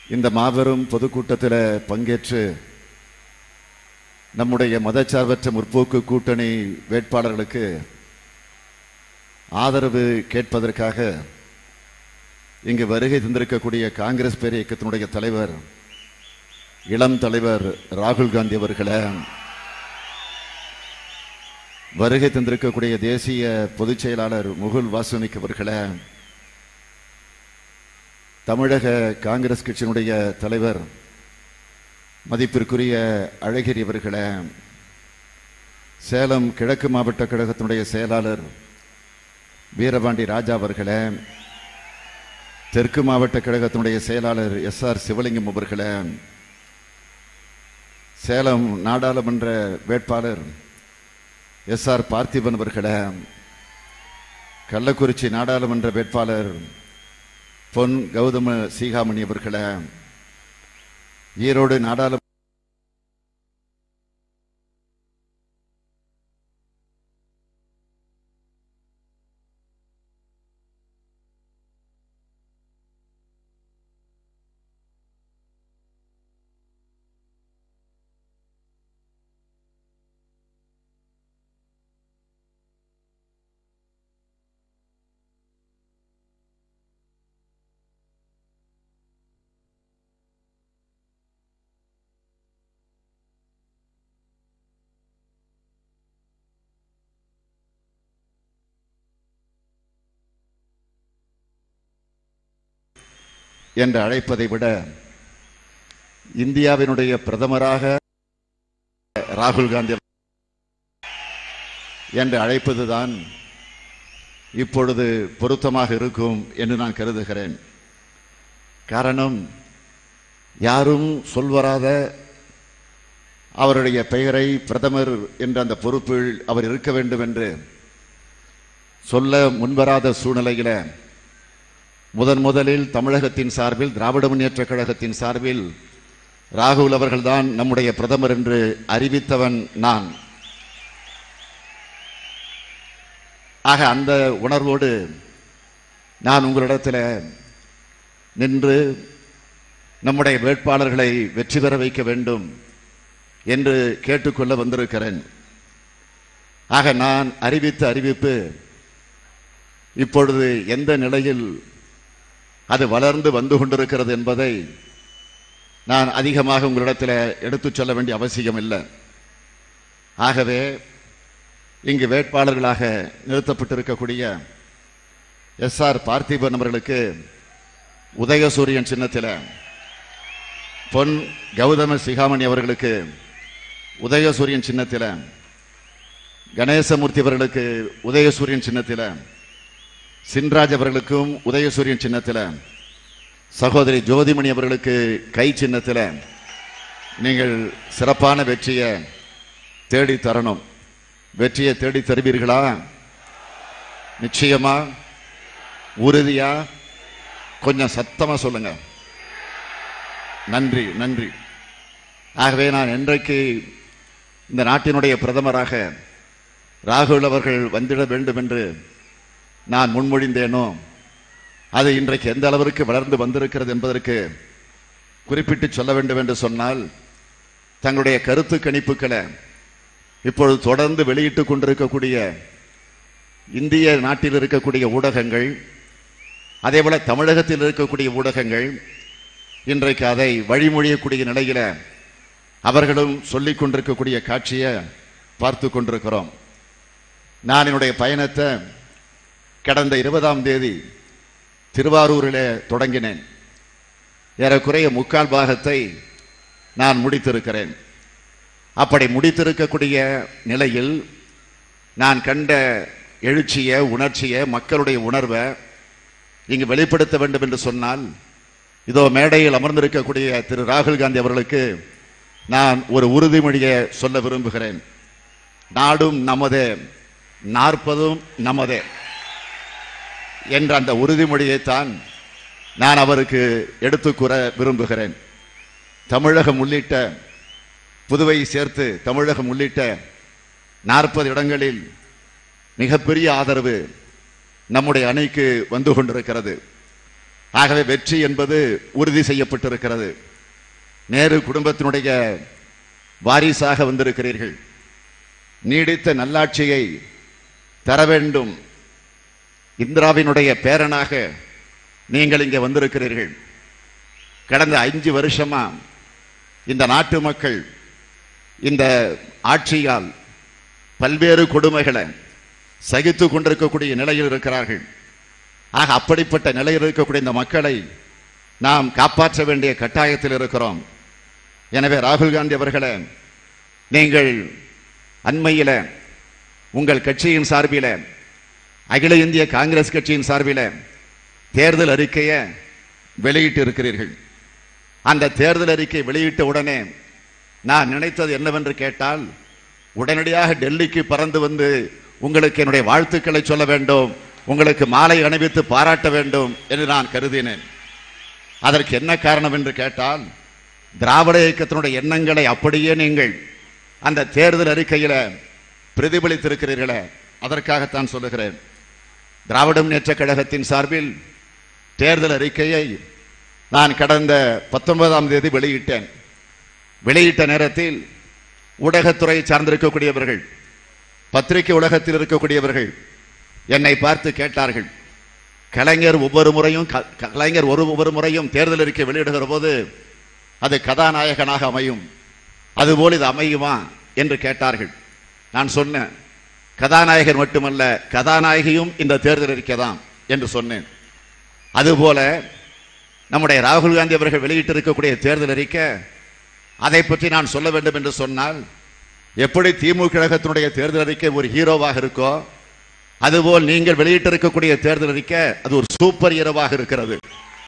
இந்த மாபெரும் பொதுக்கூட்டத்தில் பங்கேற்று நம்முடைய மதச்சார்பற்ற முற்போக்கு கூட்டணி வேட்பாளர்களுக்கு ஆதரவு கேட்பதற்காக இங்கு வருகை தந்திருக்கக்கூடிய காங்கிரஸ் பேர் இயக்கத்தினுடைய தலைவர் இளம் தலைவர் ராகுல் காந்தி அவர்களை வருகை தந்திருக்கக்கூடிய தேசிய பொதுச் செயலாளர் முகுல் வாசுனிக் அவர்களை தமிழக காங்கிரஸ் கட்சியினுடைய தலைவர் மதிப்பிற்குரிய அழகிரி அவர்களே சேலம் கிழக்கு மாவட்ட கழகத்தினுடைய செயலாளர் வீரபாண்டி ராஜா அவர்களே தெற்கு மாவட்ட கழகத்தினுடைய செயலாளர் எஸ் ஆர் சிவலிங்கம் அவர்களே சேலம் நாடாளுமன்ற வேட்பாளர் எஸ் ஆர் பார்த்திபன் அவர்களே கள்ளக்குறிச்சி நாடாளுமன்ற வேட்பாளர் பொன் கௌதம சீகாமணி அவர்களே ஈரோடு நாடாளு என்று அழைப்பதை விட இந்தியாவினுடைய பிரதமராக ராகுல் காந்தி என்று அழைப்பதுதான் இப்பொழுது பொருத்தமாக இருக்கும் என்று நான் கருதுகிறேன் காரணம் யாரும் சொல்வராத அவருடைய பெயரை பிரதமர் என்ற அந்த பொறுப்பில் அவர் இருக்க வேண்டும் என்று சொல்ல முன்வராத சூழ்நிலையில முதன் முதலில் தமிழகத்தின் சார்பில் திராவிட முன்னேற்ற கழகத்தின் சார்பில் ராகுல் அவர்கள்தான் நம்முடைய பிரதமர் என்று அறிவித்தவன் நான் ஆக அந்த உணர்வோடு நான் உங்களிடத்தில் நின்று நம்முடைய வேட்பாளர்களை வெற்றி பெற வைக்க வேண்டும் என்று கேட்டுக்கொள்ள வந்திருக்கிறேன் ஆக நான் அறிவித்த அறிவிப்பு இப்பொழுது எந்த நிலையில் அது வளர்ந்து வந்து கொண்டிருக்கிறது என்பதை நான் அதிகமாக உங்களிடத்தில் எடுத்துச் சொல்ல வேண்டிய அவசியம் இல்லை ஆகவே இங்கு வேட்பாளர்களாக நிறுத்தப்பட்டிருக்கக்கூடிய எஸ் ஆர் பார்த்திபன் அவர்களுக்கு உதயசூரியன் சின்னத்தில் பொன் கௌதம சிகாமணி அவர்களுக்கு உதயசூரியன் சின்னத்தில் கணேசமூர்த்தி அவர்களுக்கு உதயசூரியன் சின்னத்தில் சின்ராஜ் அவர்களுக்கும் உதயசூரியன் சின்னத்தில் சகோதரி ஜோதிமணி அவர்களுக்கு கை சின்னத்தில் நீங்கள் சிறப்பான வெற்றியை தேடி தரணும் வெற்றியை தேடி தருவீர்களா நிச்சயமா உறுதியா கொஞ்சம் சத்தமா சொல்லுங்க நன்றி நன்றி ஆகவே நான் என்றைக்கு இந்த நாட்டினுடைய பிரதமராக ராகுல் அவர்கள் வந்திட வேண்டும் என்று நான் முன்மொழிந்தேனோ அது இன்றைக்கு எந்த அளவிற்கு வளர்ந்து வந்திருக்கிறது என்பதற்கு குறிப்பிட்டு சொல்ல வேண்டும் என்று சொன்னால் தங்களுடைய கருத்து கணிப்புகளை இப்பொழுது தொடர்ந்து வெளியிட்டுக் கொண்டிருக்கக்கூடிய இந்திய நாட்டில் இருக்கக்கூடிய ஊடகங்கள் அதேபோல தமிழகத்தில் இருக்கக்கூடிய ஊடகங்கள் இன்றைக்கு அதை வழிமொழியக்கூடிய நிலையில அவர்களும் சொல்லிக் கொண்டிருக்கக்கூடிய காட்சியை பார்த்து கொண்டிருக்கிறோம் நான் என்னுடைய பயணத்தை கடந்த இருபதாம் தேதி திருவாரூரிலே தொடங்கினேன் ஏறக்குறைய முக்கால் பாகத்தை நான் முடித்திருக்கிறேன் அப்படி முடித்திருக்கக்கூடிய நிலையில் நான் கண்ட எழுச்சிய உணர்ச்சிய மக்களுடைய உணர்வை இங்கு வெளிப்படுத்த வேண்டும் என்று சொன்னால் இதோ மேடையில் அமர்ந்திருக்கக்கூடிய திரு ராகுல் காந்தி அவர்களுக்கு நான் ஒரு உறுதிமொழியை சொல்ல விரும்புகிறேன் நாடும் நமதே நாற்பதும் நமதே என்ற அந்த உறுதிமொழியைத்தான் நான் அவருக்கு எடுத்துக் கூற விரும்புகிறேன் தமிழகம் உள்ளிட்ட புதுவை சேர்த்து தமிழகம் உள்ளிட்ட நாற்பது இடங்களில் மிகப்பெரிய ஆதரவு நம்முடைய அணிக்கு வந்து கொண்டிருக்கிறது ஆகவே வெற்றி என்பது உறுதி செய்யப்பட்டிருக்கிறது நேரு குடும்பத்தினுடைய வாரிசாக வந்திருக்கிறீர்கள் நீடித்த நல்லாட்சியை தர வேண்டும் இந்திராவினுடைய பேரனாக நீங்கள் இங்கே வந்திருக்கிறீர்கள் கடந்த அஞ்சு வருஷமா இந்த நாட்டு மக்கள் இந்த ஆட்சியால் பல்வேறு கொடுமைகளை சகித்து கொண்டிருக்கக்கூடிய நிலையில் இருக்கிறார்கள் ஆக அப்படிப்பட்ட நிலையில் இருக்கக்கூடிய இந்த மக்களை நாம் காப்பாற்ற வேண்டிய கட்டாயத்தில் இருக்கிறோம் எனவே ராகுல் காந்தி அவர்களே நீங்கள் அண்மையில உங்கள் கட்சியின் சார்பில அகில இந்திய காங்கிரஸ் கட்சியின் சார்பில தேர்தல் அறிக்கையை வெளியிட்டு இருக்கிறீர்கள் அந்த தேர்தல் அறிக்கை வெளியிட்ட உடனே நான் நினைத்தது என்னவென்று கேட்டால் உடனடியாக டெல்லிக்கு பறந்து வந்து உங்களுக்கு என்னுடைய வாழ்த்துக்களை சொல்ல வேண்டும் உங்களுக்கு மாலை அணிவித்து பாராட்ட வேண்டும் என்று நான் கருதினேன் அதற்கு என்ன காரணம் என்று கேட்டால் திராவிட இயக்கத்தினுடைய எண்ணங்களை அப்படியே நீங்கள் அந்த தேர்தல் அறிக்கையில பிரதிபலித்திருக்கிறீர்களே அதற்காகத்தான் சொல்லுகிறேன் திராவிட முன்னேற்ற கழகத்தின் சார்பில் தேர்தல் அறிக்கையை நான் கடந்த பத்தொன்பதாம் தேதி வெளியிட்டேன் வெளியிட்ட நேரத்தில் ஊடகத்துறை சார்ந்திருக்கக்கூடியவர்கள் பத்திரிகை உலகத்தில் இருக்கக்கூடியவர்கள் என்னை பார்த்து கேட்டார்கள் கலைஞர் ஒவ்வொரு முறையும் க- கலைஞர் ஒரு ஒவ்வொரு முறையும் தேர்தல் அறிக்கை வெளியிடுகிற போது அது கதாநாயகனாக அமையும் அதுபோல் இது அமையுமா என்று கேட்டார்கள் நான் சொன்னேன் கதாநாயகர் மட்டுமல்ல கதாநாயகியும் இந்த தேர்தல் அறிக்கை தான் என்று சொன்னேன் அதுபோல நம்முடைய ராகுல் காந்தி அவர்கள் வெளியிட்டிருக்கக்கூடிய தேர்தல் அறிக்கை அதை பற்றி நான் சொல்ல வேண்டும் என்று சொன்னால் எப்படி திமுக கழகத்தினுடைய தேர்தல் அறிக்கை ஒரு ஹீரோவாக இருக்கோ அதுபோல் நீங்கள் வெளியிட்டிருக்கக்கூடிய தேர்தல் அறிக்கை அது ஒரு சூப்பர் ஹீரோவாக இருக்கிறது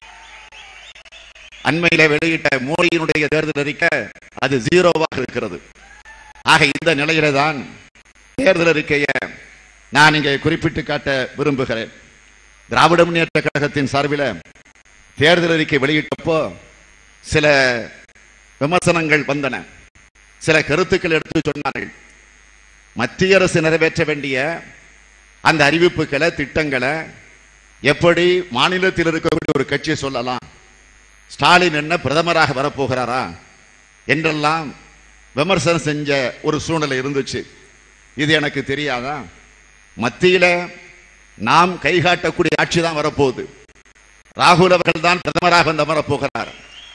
அண்மையில வெளியிட்ட மோடியினுடைய தேர்தல் அறிக்கை அது ஜீரோவாக இருக்கிறது ஆக இந்த நிலையில தான் தேர்தல் அறிக்கையை நான் இங்கே குறிப்பிட்டு காட்ட விரும்புகிறேன் திராவிட முன்னேற்ற கழகத்தின் சார்பில் தேர்தல் அறிக்கை வெளியிட்டப்போ சில விமர்சனங்கள் வந்தன சில கருத்துக்கள் எடுத்து சொன்னார்கள் மத்திய அரசு நிறைவேற்ற வேண்டிய அந்த அறிவிப்புகளை திட்டங்களை எப்படி மாநிலத்தில் இருக்கக்கூடிய ஒரு கட்சி சொல்லலாம் ஸ்டாலின் என்ன பிரதமராக வரப்போகிறாரா என்றெல்லாம் விமர்சனம் செஞ்ச ஒரு சூழ்நிலை இருந்துச்சு இது எனக்கு தெரியாதா மத்தியில நாம் கைகாட்டக்கூடிய ஆட்சி தான் வரப்போகுது ராகுல் அவர்கள் தான் பிரதமராக வந்து அமரப் போகிறார்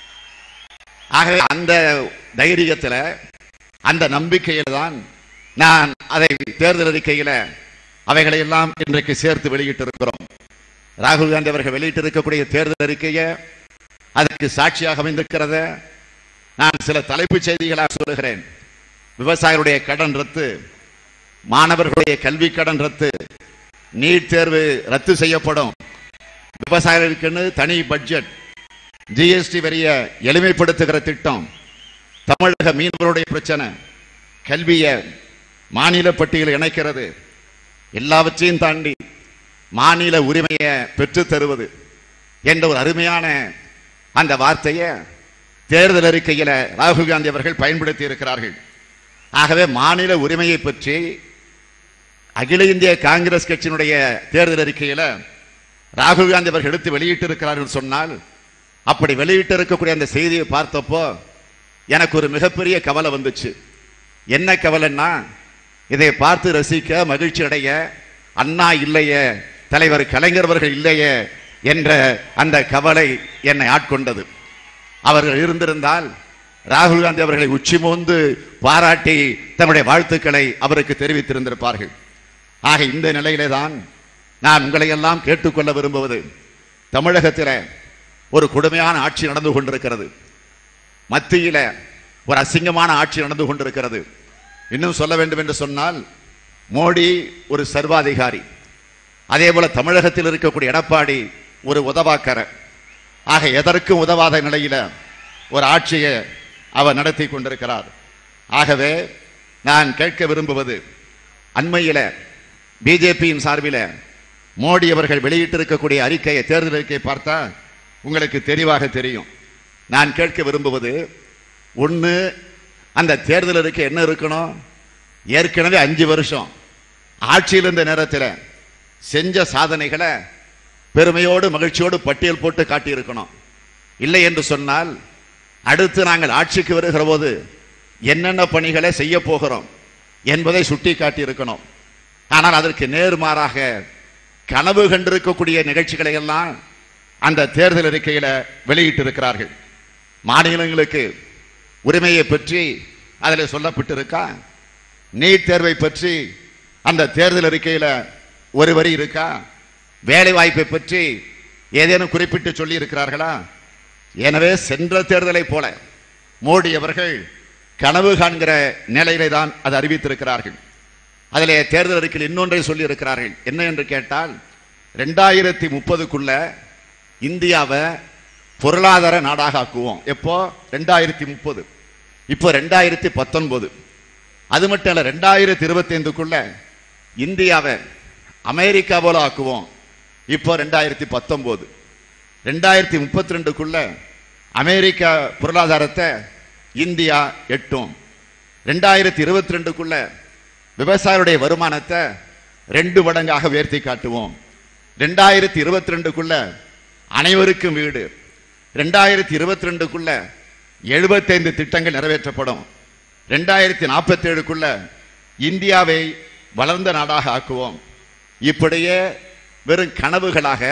ஆகவே அந்த தைரியத்தில் அந்த நம்பிக்கையில் தான் நான் அதை தேர்தல் அறிக்கையில அவைகளை எல்லாம் இன்றைக்கு சேர்த்து வெளியிட்டு இருக்கிறோம் ராகுல் காந்தி அவர்கள் வெளியிட்டு இருக்கக்கூடிய தேர்தல் அறிக்கையை அதற்கு சாட்சியாக அமைந்திருக்கிறத நான் சில தலைப்புச் செய்திகளாக சொல்லுகிறேன் விவசாயிகளுடைய கடன் ரத்து மாணவர்களுடைய கல்வி கடன் ரத்து நீட் தேர்வு ரத்து செய்யப்படும் விவசாயிகளுக்குன்னு தனி பட்ஜெட் ஜிஎஸ்டி வரிய எளிமைப்படுத்துகிற திட்டம் தமிழக மீனவருடைய பிரச்சனை கல்வியை மாநில பட்டியல் இணைக்கிறது எல்லாவற்றையும் தாண்டி மாநில உரிமையை பெற்றுத் தருவது என்ற ஒரு அருமையான அந்த வார்த்தையை தேர்தல் அறிக்கையில ராகுல் காந்தி அவர்கள் பயன்படுத்தி இருக்கிறார்கள் ஆகவே மாநில உரிமையை பற்றி அகில இந்திய காங்கிரஸ் கட்சியினுடைய தேர்தல் அறிக்கையில ராகுல் காந்தி அவர்கள் எடுத்து வெளியிட்டு இருக்கிறார்கள் சொன்னால் அப்படி வெளியிட்டு இருக்கக்கூடிய அந்த செய்தியை பார்த்தப்போ எனக்கு ஒரு மிகப்பெரிய கவலை வந்துச்சு என்ன கவலைன்னா இதை பார்த்து ரசிக்க மகிழ்ச்சி அடைய அண்ணா இல்லையே தலைவர் கலைஞர் அவர்கள் இல்லையே என்ற அந்த கவலை என்னை ஆட்கொண்டது அவர்கள் இருந்திருந்தால் ராகுல் காந்தி அவர்களை உச்சி மோந்து பாராட்டி தன்னுடைய வாழ்த்துக்களை அவருக்கு தெரிவித்திருந்திருப்பார்கள் ஆக இந்த நிலையிலே தான் நான் உங்களை எல்லாம் கேட்டுக்கொள்ள விரும்புவது தமிழகத்தில் ஒரு கொடுமையான ஆட்சி நடந்து கொண்டிருக்கிறது மத்தியில ஒரு அசிங்கமான ஆட்சி நடந்து கொண்டிருக்கிறது இன்னும் சொல்ல வேண்டும் என்று சொன்னால் மோடி ஒரு சர்வாதிகாரி அதே போல தமிழகத்தில் இருக்கக்கூடிய எடப்பாடி ஒரு உதவாக்கர ஆக எதற்கும் உதவாத நிலையில ஒரு ஆட்சியை அவர் நடத்தி கொண்டிருக்கிறார் ஆகவே நான் கேட்க விரும்புவது அண்மையில பிஜேபியின் சார்பில மோடி அவர்கள் வெளியிட்டிருக்கக்கூடிய அறிக்கையை தேர்தல் அறிக்கையை பார்த்தா உங்களுக்கு தெளிவாக தெரியும் நான் கேட்க விரும்புவது ஒன்று அந்த தேர்தல் அறிக்கை என்ன இருக்கணும் ஏற்கனவே அஞ்சு வருஷம் ஆட்சியில் இருந்த நேரத்தில் செஞ்ச சாதனைகளை பெருமையோடு மகிழ்ச்சியோடு பட்டியல் போட்டு காட்டியிருக்கணும் இல்லை என்று சொன்னால் அடுத்து நாங்கள் ஆட்சிக்கு வருகிற போது என்னென்ன பணிகளை செய்ய போகிறோம் என்பதை சுட்டி காட்டியிருக்கணும் ஆனால் அதற்கு நேர்மாறாக கனவு கண்டிருக்கக்கூடிய நிகழ்ச்சிகளை எல்லாம் அந்த தேர்தல் அறிக்கையில வெளியிட்டு இருக்கிறார்கள் மாநிலங்களுக்கு உரிமையை பற்றி அதில் சொல்லப்பட்டிருக்கா நீட் தேர்வை பற்றி அந்த தேர்தல் அறிக்கையில ஒரு வரி இருக்கா வேலை வாய்ப்பை பற்றி ஏதேனும் குறிப்பிட்டு சொல்லி இருக்கிறார்களா எனவே சென்ற தேர்தலை போல மோடி அவர்கள் கனவு காண்கிற நிலையிலே தான் அதை அறிவித்திருக்கிறார்கள் அதிலே தேர்தல் அறிக்கையில் இன்னொன்றை சொல்லி இருக்கிறார்கள் என்ன என்று கேட்டால் ரெண்டாயிரத்தி முப்பதுக்குள்ள இந்தியாவை பொருளாதார நாடாக ஆக்குவோம் எப்போ ரெண்டாயிரத்தி முப்பது இப்போ ரெண்டாயிரத்தி பத்தொன்பது அது மட்டும் இல்ல ரெண்டாயிரத்தி இருபத்தி ஐந்துக்குள்ள இந்தியாவை அமெரிக்கா போல ஆக்குவோம் இப்போ ரெண்டாயிரத்தி பத்தொன்பது ரெண்டாயிரத்தி முப்பத்தி ரெண்டுக்குள்ள அமெரிக்கா பொருளாதாரத்தை இந்தியா எட்டும் ரெண்டாயிரத்தி இருபத்தி ரெண்டுக்குள்ள விவசாயிகளுடைய வருமானத்தை ரெண்டு மடங்காக உயர்த்தி காட்டுவோம் ரெண்டாயிரத்தி இருபத்தி ரெண்டுக்குள்ள அனைவருக்கும் வீடு ரெண்டாயிரத்தி இருபத்தி ரெண்டுக்குள்ள எழுபத்தைந்து திட்டங்கள் நிறைவேற்றப்படும் ரெண்டாயிரத்தி நாற்பத்தி ஏழுக்குள்ள இந்தியாவை வளர்ந்த நாடாக ஆக்குவோம் இப்படியே வெறும் கனவுகளாக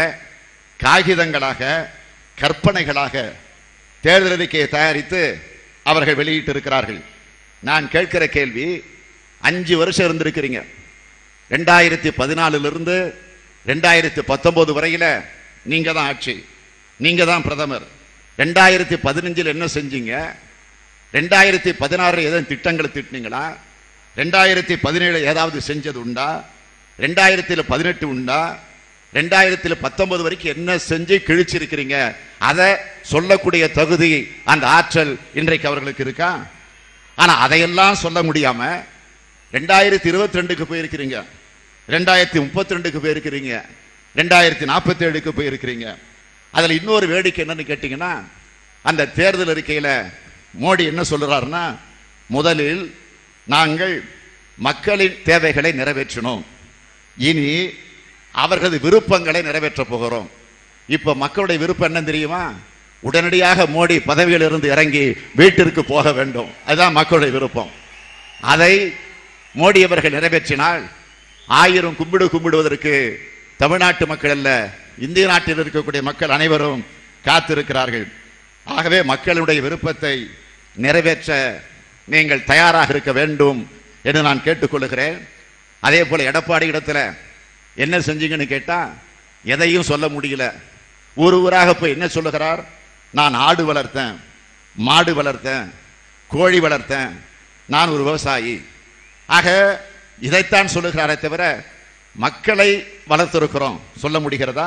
காகிதங்களாக கற்பனைகளாக தேர்தல் அறிக்கையை தயாரித்து அவர்கள் வெளியிட்டு இருக்கிறார்கள் நான் கேட்கிற கேள்வி அஞ்சு வருஷம் இருந்திருக்கிறீங்க ரெண்டாயிரத்தி பதினாலுல இருந்து ரெண்டாயிரத்தி பத்தொன்பது வரையில நீங்க தான் ஆட்சி நீங்க தான் பிரதமர் ரெண்டாயிரத்தி பதினஞ்சில் என்ன செஞ்சீங்க ரெண்டாயிரத்தி பதினாறு ஏதாவது திட்டங்களை திட்டினீங்களா ரெண்டாயிரத்தி பதினேழு ஏதாவது செஞ்சது உண்டா ரெண்டாயிரத்தில் பதினெட்டு உண்டா ரெண்டாயிரத்தில் பத்தொன்பது வரைக்கும் என்ன செஞ்சு கிழிச்சிருக்கிறீங்க அதை சொல்லக்கூடிய தகுதி அந்த ஆற்றல் இன்றைக்கு அவர்களுக்கு இருக்கா ஆனா அதையெல்லாம் சொல்ல முடியாம ரெண்டாயிரத்தி இருபத்தி ரெண்டுக்கு போயிருக்கிறீங்க ரெண்டாயிரத்தி முப்பத்தி ரெண்டுக்கு போயிருக்கிறீங்க ரெண்டாயிரத்தி நாற்பத்தி ஏழுக்கு போயிருக்கிறீங்க அதுல இன்னொரு வேடிக்கை என்னன்னு கேட்டீங்கன்னா அந்த தேர்தல் அறிக்கையில மோடி என்ன சொல்றாருன்னா முதலில் நாங்கள் மக்களின் தேவைகளை நிறைவேற்றினோம் இனி அவர்களது விருப்பங்களை நிறைவேற்ற போகிறோம் இப்ப மக்களுடைய விருப்பம் என்ன தெரியுமா உடனடியாக மோடி பதவியில் இருந்து இறங்கி வீட்டிற்கு போக வேண்டும் அதுதான் மக்களுடைய விருப்பம் அதை மோடி அவர்கள் நிறைவேற்றினால் ஆயிரம் கும்பிடு கும்பிடுவதற்கு தமிழ்நாட்டு மக்கள் அல்ல இந்திய நாட்டில் இருக்கக்கூடிய மக்கள் அனைவரும் காத்திருக்கிறார்கள் ஆகவே மக்களுடைய விருப்பத்தை நிறைவேற்ற நீங்கள் தயாராக இருக்க வேண்டும் என்று நான் கேட்டுக்கொள்கிறேன் அதே போல எடப்பாடி இடத்துல என்ன செஞ்சீங்கன்னு கேட்டா எதையும் சொல்ல முடியல ஊர் ஊராக போய் என்ன சொல்லுகிறார் நான் ஆடு வளர்த்தேன் மாடு வளர்த்தேன் கோழி வளர்த்தேன் நான் ஒரு விவசாயி ஆக இதைத்தான் சொல்லுகிறாரே தவிர மக்களை வளர்த்திருக்கிறோம் சொல்ல முடிகிறதா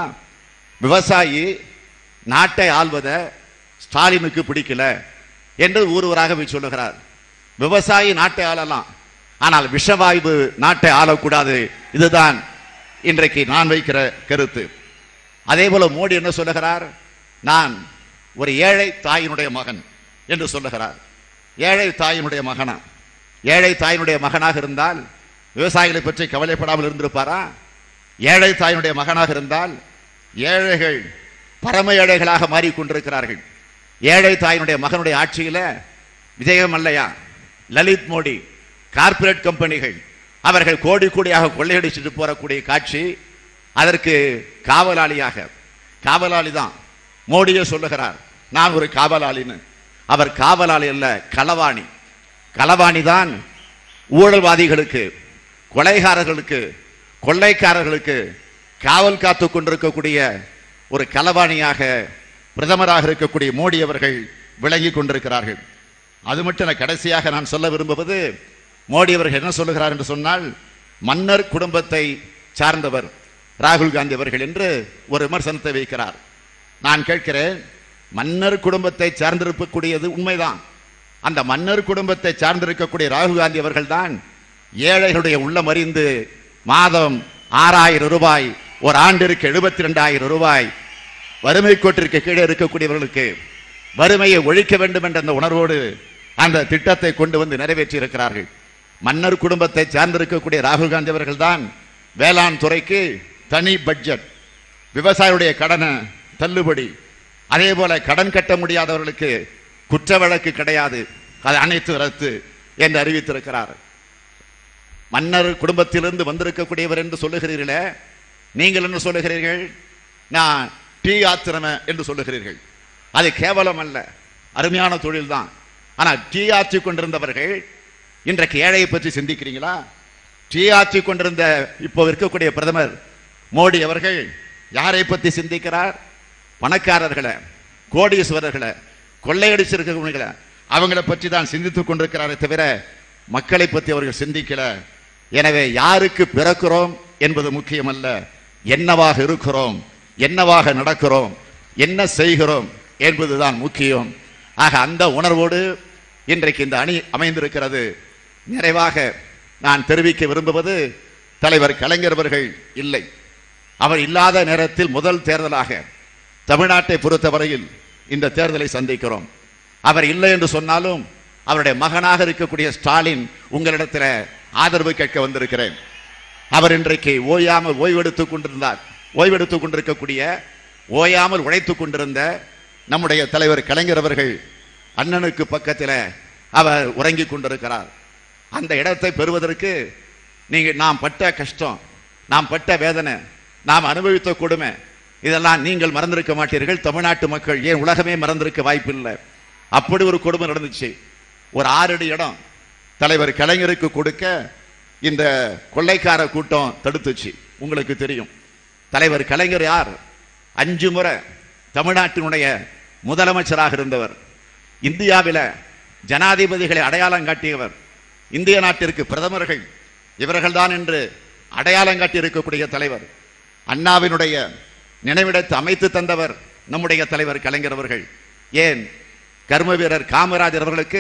விவசாயி நாட்டை ஆள்வதை ஸ்டாலினுக்கு பிடிக்கல என்று ஊர் ஊராக போய் சொல்லுகிறார் விவசாயி நாட்டை ஆளலாம் ஆனால் விஷவாயு நாட்டை ஆளக்கூடாது இதுதான் இன்றைக்கு நான் வைக்கிற கருத்து அதே போல மோடி என்ன சொல்லுகிறார் நான் ஒரு ஏழை தாயினுடைய மகன் என்று சொல்லுகிறார் ஏழை தாயினுடைய மகனா ஏழை தாயினுடைய மகனாக இருந்தால் விவசாயிகளை பற்றி கவலைப்படாமல் இருந்திருப்பாரா ஏழை தாயினுடைய மகனாக இருந்தால் ஏழைகள் பரம ஏழைகளாக மாறிக்கொண்டிருக்கிறார்கள் ஏழை தாயினுடைய மகனுடைய ஆட்சியில விஜயம் அல்லையா லலித் மோடி கார்ப்பரேட் கம்பெனிகள் அவர்கள் கோடி கோடியாக கொள்ளையடிச்சிட்டு போறக்கூடிய காட்சி அதற்கு காவலாளியாக காவலாளி தான் மோடியே சொல்லுகிறார் நான் ஒரு காவலாளின்னு அவர் காவலாளி அல்ல களவாணி களவாணி தான் ஊழல்வாதிகளுக்கு கொலைகாரர்களுக்கு கொள்ளைக்காரர்களுக்கு காவல் காத்து கொண்டிருக்கக்கூடிய ஒரு களவாணியாக பிரதமராக இருக்கக்கூடிய மோடி அவர்கள் விளங்கி கொண்டிருக்கிறார்கள் அது மட்டும் இல்ல, கடைசியாக நான் சொல்ல விரும்புவது மோடி அவர்கள் என்ன சொல்லுகிறார் என்று சொன்னால் மன்னர் குடும்பத்தை சார்ந்தவர் ராகுல் காந்தி அவர்கள் என்று ஒரு விமர்சனத்தை வைக்கிறார் நான் கேட்கிறேன் மன்னர் குடும்பத்தை சார்ந்திருக்கக்கூடியது உண்மைதான் அந்த மன்னர் குடும்பத்தை சார்ந்திருக்கக்கூடிய ராகுல் காந்தி அவர்கள் தான் ஏழைகளுடைய உள்ளம் அறிந்து மாதம் ஆறாயிரம் ரூபாய் ஒரு ஆண்டிற்கு எழுபத்தி ரெண்டாயிரம் ரூபாய் வறுமை கோட்டிற்கு கீழே இருக்கக்கூடியவர்களுக்கு வறுமையை ஒழிக்க வேண்டும் என்ற அந்த உணர்வோடு அந்த திட்டத்தை கொண்டு வந்து நிறைவேற்றி இருக்கிறார்கள் மன்னர் குடும்பத்தை சார்ந்திருக்கக்கூடிய ராகுல் காந்தி அவர்கள் தான் வேளாண் துறைக்கு தனி பட்ஜெட் விவசாயியுடைய கடனை தள்ளுபடி அதே போல கடன் கட்ட முடியாதவர்களுக்கு குற்ற வழக்கு கிடையாது அது அனைத்து ரத்து என்று அறிவித்திருக்கிறார் மன்னர் குடும்பத்திலிருந்து வந்திருக்கக்கூடியவர் என்று சொல்லுகிறீர்களே நீங்கள் என்ன சொல்லுகிறீர்கள் நான் டீ ஆத்திரம என்று சொல்லுகிறீர்கள் அது கேவலம் அல்ல அருமையான தொழில் தான் ஆனால் டீ ஆற்றி கொண்டிருந்தவர்கள் இன்றைக்கு ஏழையை பற்றி சிந்திக்கிறீங்களா டீ ஆற்றி கொண்டிருந்த இப்போ இருக்கக்கூடிய பிரதமர் மோடி அவர்கள் யாரை பற்றி சிந்திக்கிறார் பணக்காரர்களை கோடீஸ்வரர்களை கொள்ளையடிச்சிருக்கவங்களை அவங்கள பற்றி தான் சிந்தித்துக் கொண்டிருக்கிறாரே தவிர மக்களை பற்றி அவர்கள் சிந்திக்கல எனவே யாருக்கு பிறக்கிறோம் என்பது முக்கியமல்ல என்னவாக இருக்கிறோம் என்னவாக நடக்கிறோம் என்ன செய்கிறோம் என்பதுதான் முக்கியம் ஆக அந்த உணர்வோடு இன்றைக்கு இந்த அணி அமைந்திருக்கிறது நிறைவாக நான் தெரிவிக்க விரும்புவது தலைவர் கலைஞர் அவர்கள் இல்லை அவர் இல்லாத நேரத்தில் முதல் தேர்தலாக தமிழ்நாட்டை பொறுத்தவரையில் இந்த தேர்தலை சந்திக்கிறோம் அவர் இல்லை என்று சொன்னாலும் அவருடைய மகனாக இருக்கக்கூடிய ஸ்டாலின் உங்களிடத்தில் ஆதரவு கேட்க வந்திருக்கிறேன் அவர் இன்றைக்கு ஓயாமல் ஓய்வெடுத்துக் கொண்டிருந்தார் ஓய்வெடுத்துக் கொண்டிருக்கக்கூடிய ஓயாமல் உழைத்துக் கொண்டிருந்த நம்முடைய தலைவர் கலைஞர் அவர்கள் அண்ணனுக்கு பக்கத்தில் அவர் உறங்கிக் கொண்டிருக்கிறார் அந்த இடத்தை பெறுவதற்கு நீங்க நாம் பட்ட கஷ்டம் நாம் பட்ட வேதனை நாம் அனுபவித்த கொடுமை இதெல்லாம் நீங்கள் மறந்திருக்க மாட்டீர்கள் தமிழ்நாட்டு மக்கள் ஏன் உலகமே மறந்திருக்க வாய்ப்பில்லை அப்படி ஒரு கொடுமை நடந்துச்சு ஒரு ஆறடி இடம் தலைவர் கலைஞருக்கு கொடுக்க இந்த கொள்ளைக்கார கூட்டம் தடுத்துச்சு உங்களுக்கு தெரியும் தலைவர் கலைஞர் யார் அஞ்சு முறை தமிழ்நாட்டினுடைய முதலமைச்சராக இருந்தவர் இந்தியாவில ஜனாதிபதிகளை அடையாளம் காட்டியவர் இந்திய நாட்டிற்கு பிரதமர்கள் இவர்கள்தான் என்று அடையாளம் காட்டி இருக்கக்கூடிய தலைவர் அண்ணாவினுடைய நினைவிடத்தை அமைத்து தந்தவர் நம்முடைய தலைவர் கலைஞர் அவர்கள் ஏன் கர்ம வீரர் காமராஜர் அவர்களுக்கு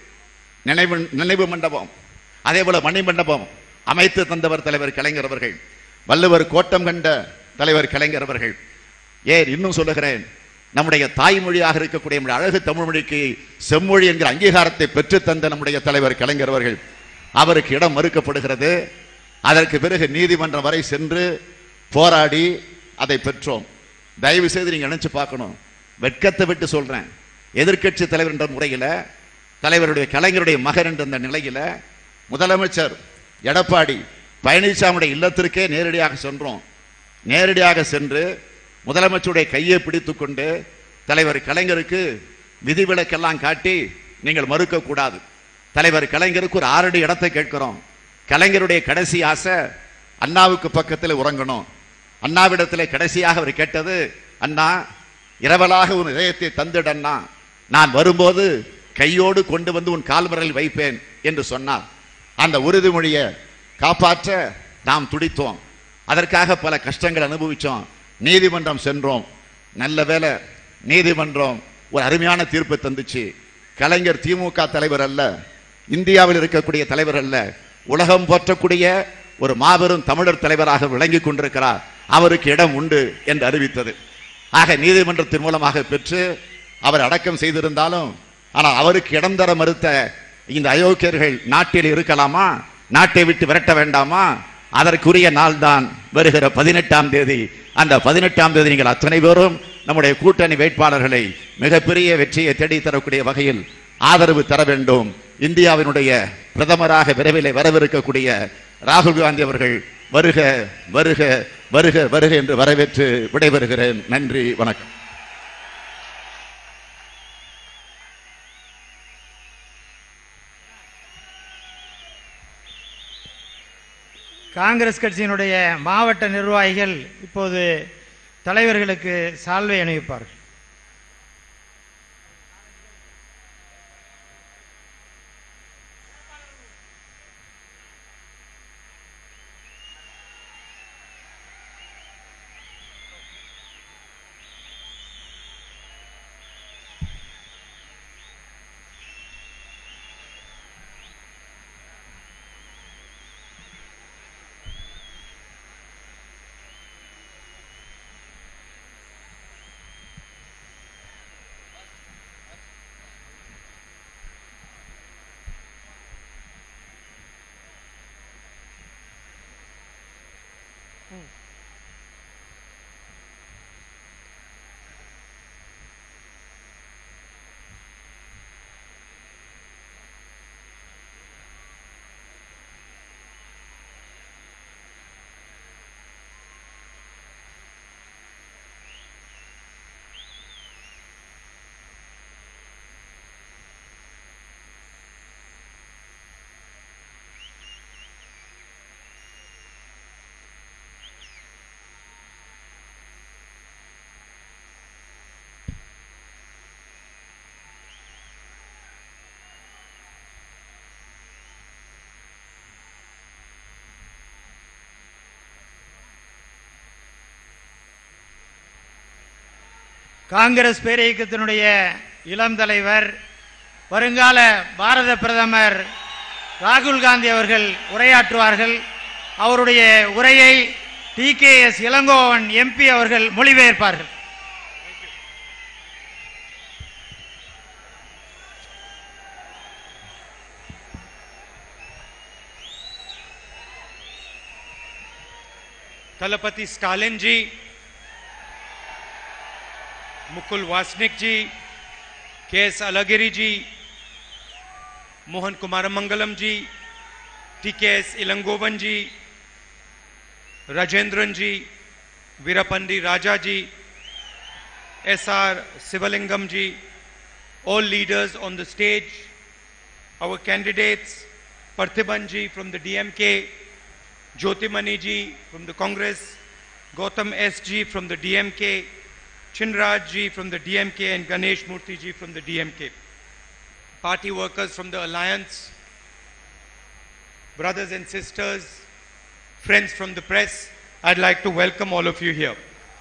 நினைவு நினைவு மண்டபம் அதே போல மணி மண்டபம் அமைத்து தந்தவர் தலைவர் கலைஞர் அவர்கள் வள்ளுவர் கோட்டம் கண்ட தலைவர் கலைஞர் அவர்கள் ஏன் இன்னும் சொல்லுகிறேன் நம்முடைய தாய்மொழியாக இருக்கக்கூடிய நம்முடைய அழகு தமிழ் மொழிக்கு செம்மொழி என்கிற அங்கீகாரத்தை பெற்று தந்த நம்முடைய தலைவர் கலைஞர் அவர்கள் அவருக்கு இடம் மறுக்கப்படுகிறது அதற்கு பிறகு நீதிமன்றம் வரை சென்று போராடி அதை பெற்றோம் தயவு செய்து நீங்க நினைச்சு பார்க்கணும் வெட்கத்தை விட்டு சொல்றேன் எதிர்க்கட்சி தலைவர் என்ற முறையில் தலைவருடைய கலைஞருடைய மகன் என்ற அந்த நிலையில முதலமைச்சர் எடப்பாடி பழனிசாமியுடைய இல்லத்திற்கே நேரடியாக சென்றோம் நேரடியாக சென்று முதலமைச்சருடைய கையை பிடித்துக்கொண்டு தலைவர் கலைஞருக்கு விதிவிலக்கெல்லாம் காட்டி நீங்கள் மறுக்க கூடாது தலைவர் கலைஞருக்கு ஒரு ஆறடி இடத்தை கேட்கிறோம் கலைஞருடைய கடைசி ஆசை அண்ணாவுக்கு பக்கத்தில் உறங்கணும் அண்ணாவிடத்தில் கடைசியாக அவர் கேட்டது அண்ணா இரவலாக உன் இதயத்தை தந்திட அண்ணா நான் வரும்போது கையோடு கொண்டு வந்து உன் கால்வரலில் வைப்பேன் என்று சொன்னார் அந்த உறுதிமொழியை காப்பாற்ற நாம் துடித்தோம் அதற்காக பல கஷ்டங்கள் அனுபவிச்சோம் நீதிமன்றம் சென்றோம் நல்ல வேளை நீதிமன்றம் ஒரு அருமையான தீர்ப்பு தந்துச்சு கலைஞர் திமுக தலைவர் அல்ல இந்தியாவில் இருக்கக்கூடிய தலைவர் அல்ல உலகம் போற்றக்கூடிய ஒரு மாபெரும் தமிழர் தலைவராக விளங்கி கொண்டிருக்கிறார் அவருக்கு இடம் உண்டு என்று அறிவித்தது ஆக நீதிமன்றத்தின் மூலமாக பெற்று அவர் அடக்கம் செய்திருந்தாலும் ஆனால் அவருக்கு இடம் தர மறுத்த இந்த அயோக்கியர்கள் நாட்டில் இருக்கலாமா நாட்டை விட்டு விரட்ட வேண்டாமா அதற்குரிய நாள் தான் வருகிற பதினெட்டாம் தேதி அந்த பதினெட்டாம் தேதி நீங்கள் அத்தனை பேரும் நம்முடைய கூட்டணி வேட்பாளர்களை மிகப்பெரிய வெற்றியை தேடி தரக்கூடிய வகையில் ஆதரவு தர வேண்டும் இந்தியாவினுடைய பிரதமராக விரைவில் வரவிருக்கக்கூடிய ராகுல் காந்தி அவர்கள் வருக வருக வருக வருக என்று வரவேற்று விடைபெறுகிறேன் நன்றி வணக்கம் காங்கிரஸ் கட்சியினுடைய மாவட்ட நிர்வாகிகள் இப்போது தலைவர்களுக்கு சால்வை அணிவிப்பார்கள் காங்கிரஸ் பேரியக்கத்தினுடைய இளம் தலைவர் வருங்கால பாரத பிரதமர் ராகுல் காந்தி அவர்கள் உரையாற்றுவார்கள் அவருடைய உரையை T K S Elangovan MP அவர்கள் மொழிபெயர்ப்பார்கள் Thalapathi Stalin ji Mukul Wasnik ji K S Alagiri ji Mohan Kumar Mangalam ji T K S Elangovan ji Rajendran ji Veerapandi Raja ji S R Sivalingam ji all leaders on the stage, our candidates, Parthiban ji from the DMK, Jyotimani ji from the Congress, Gautam S ji from the DMK, Chinraj ji from the DMK and Ganesh Murthy ji from the DMK. Party workers from the Alliance, brothers and sisters, friends from the press, I'd like to welcome all of you here.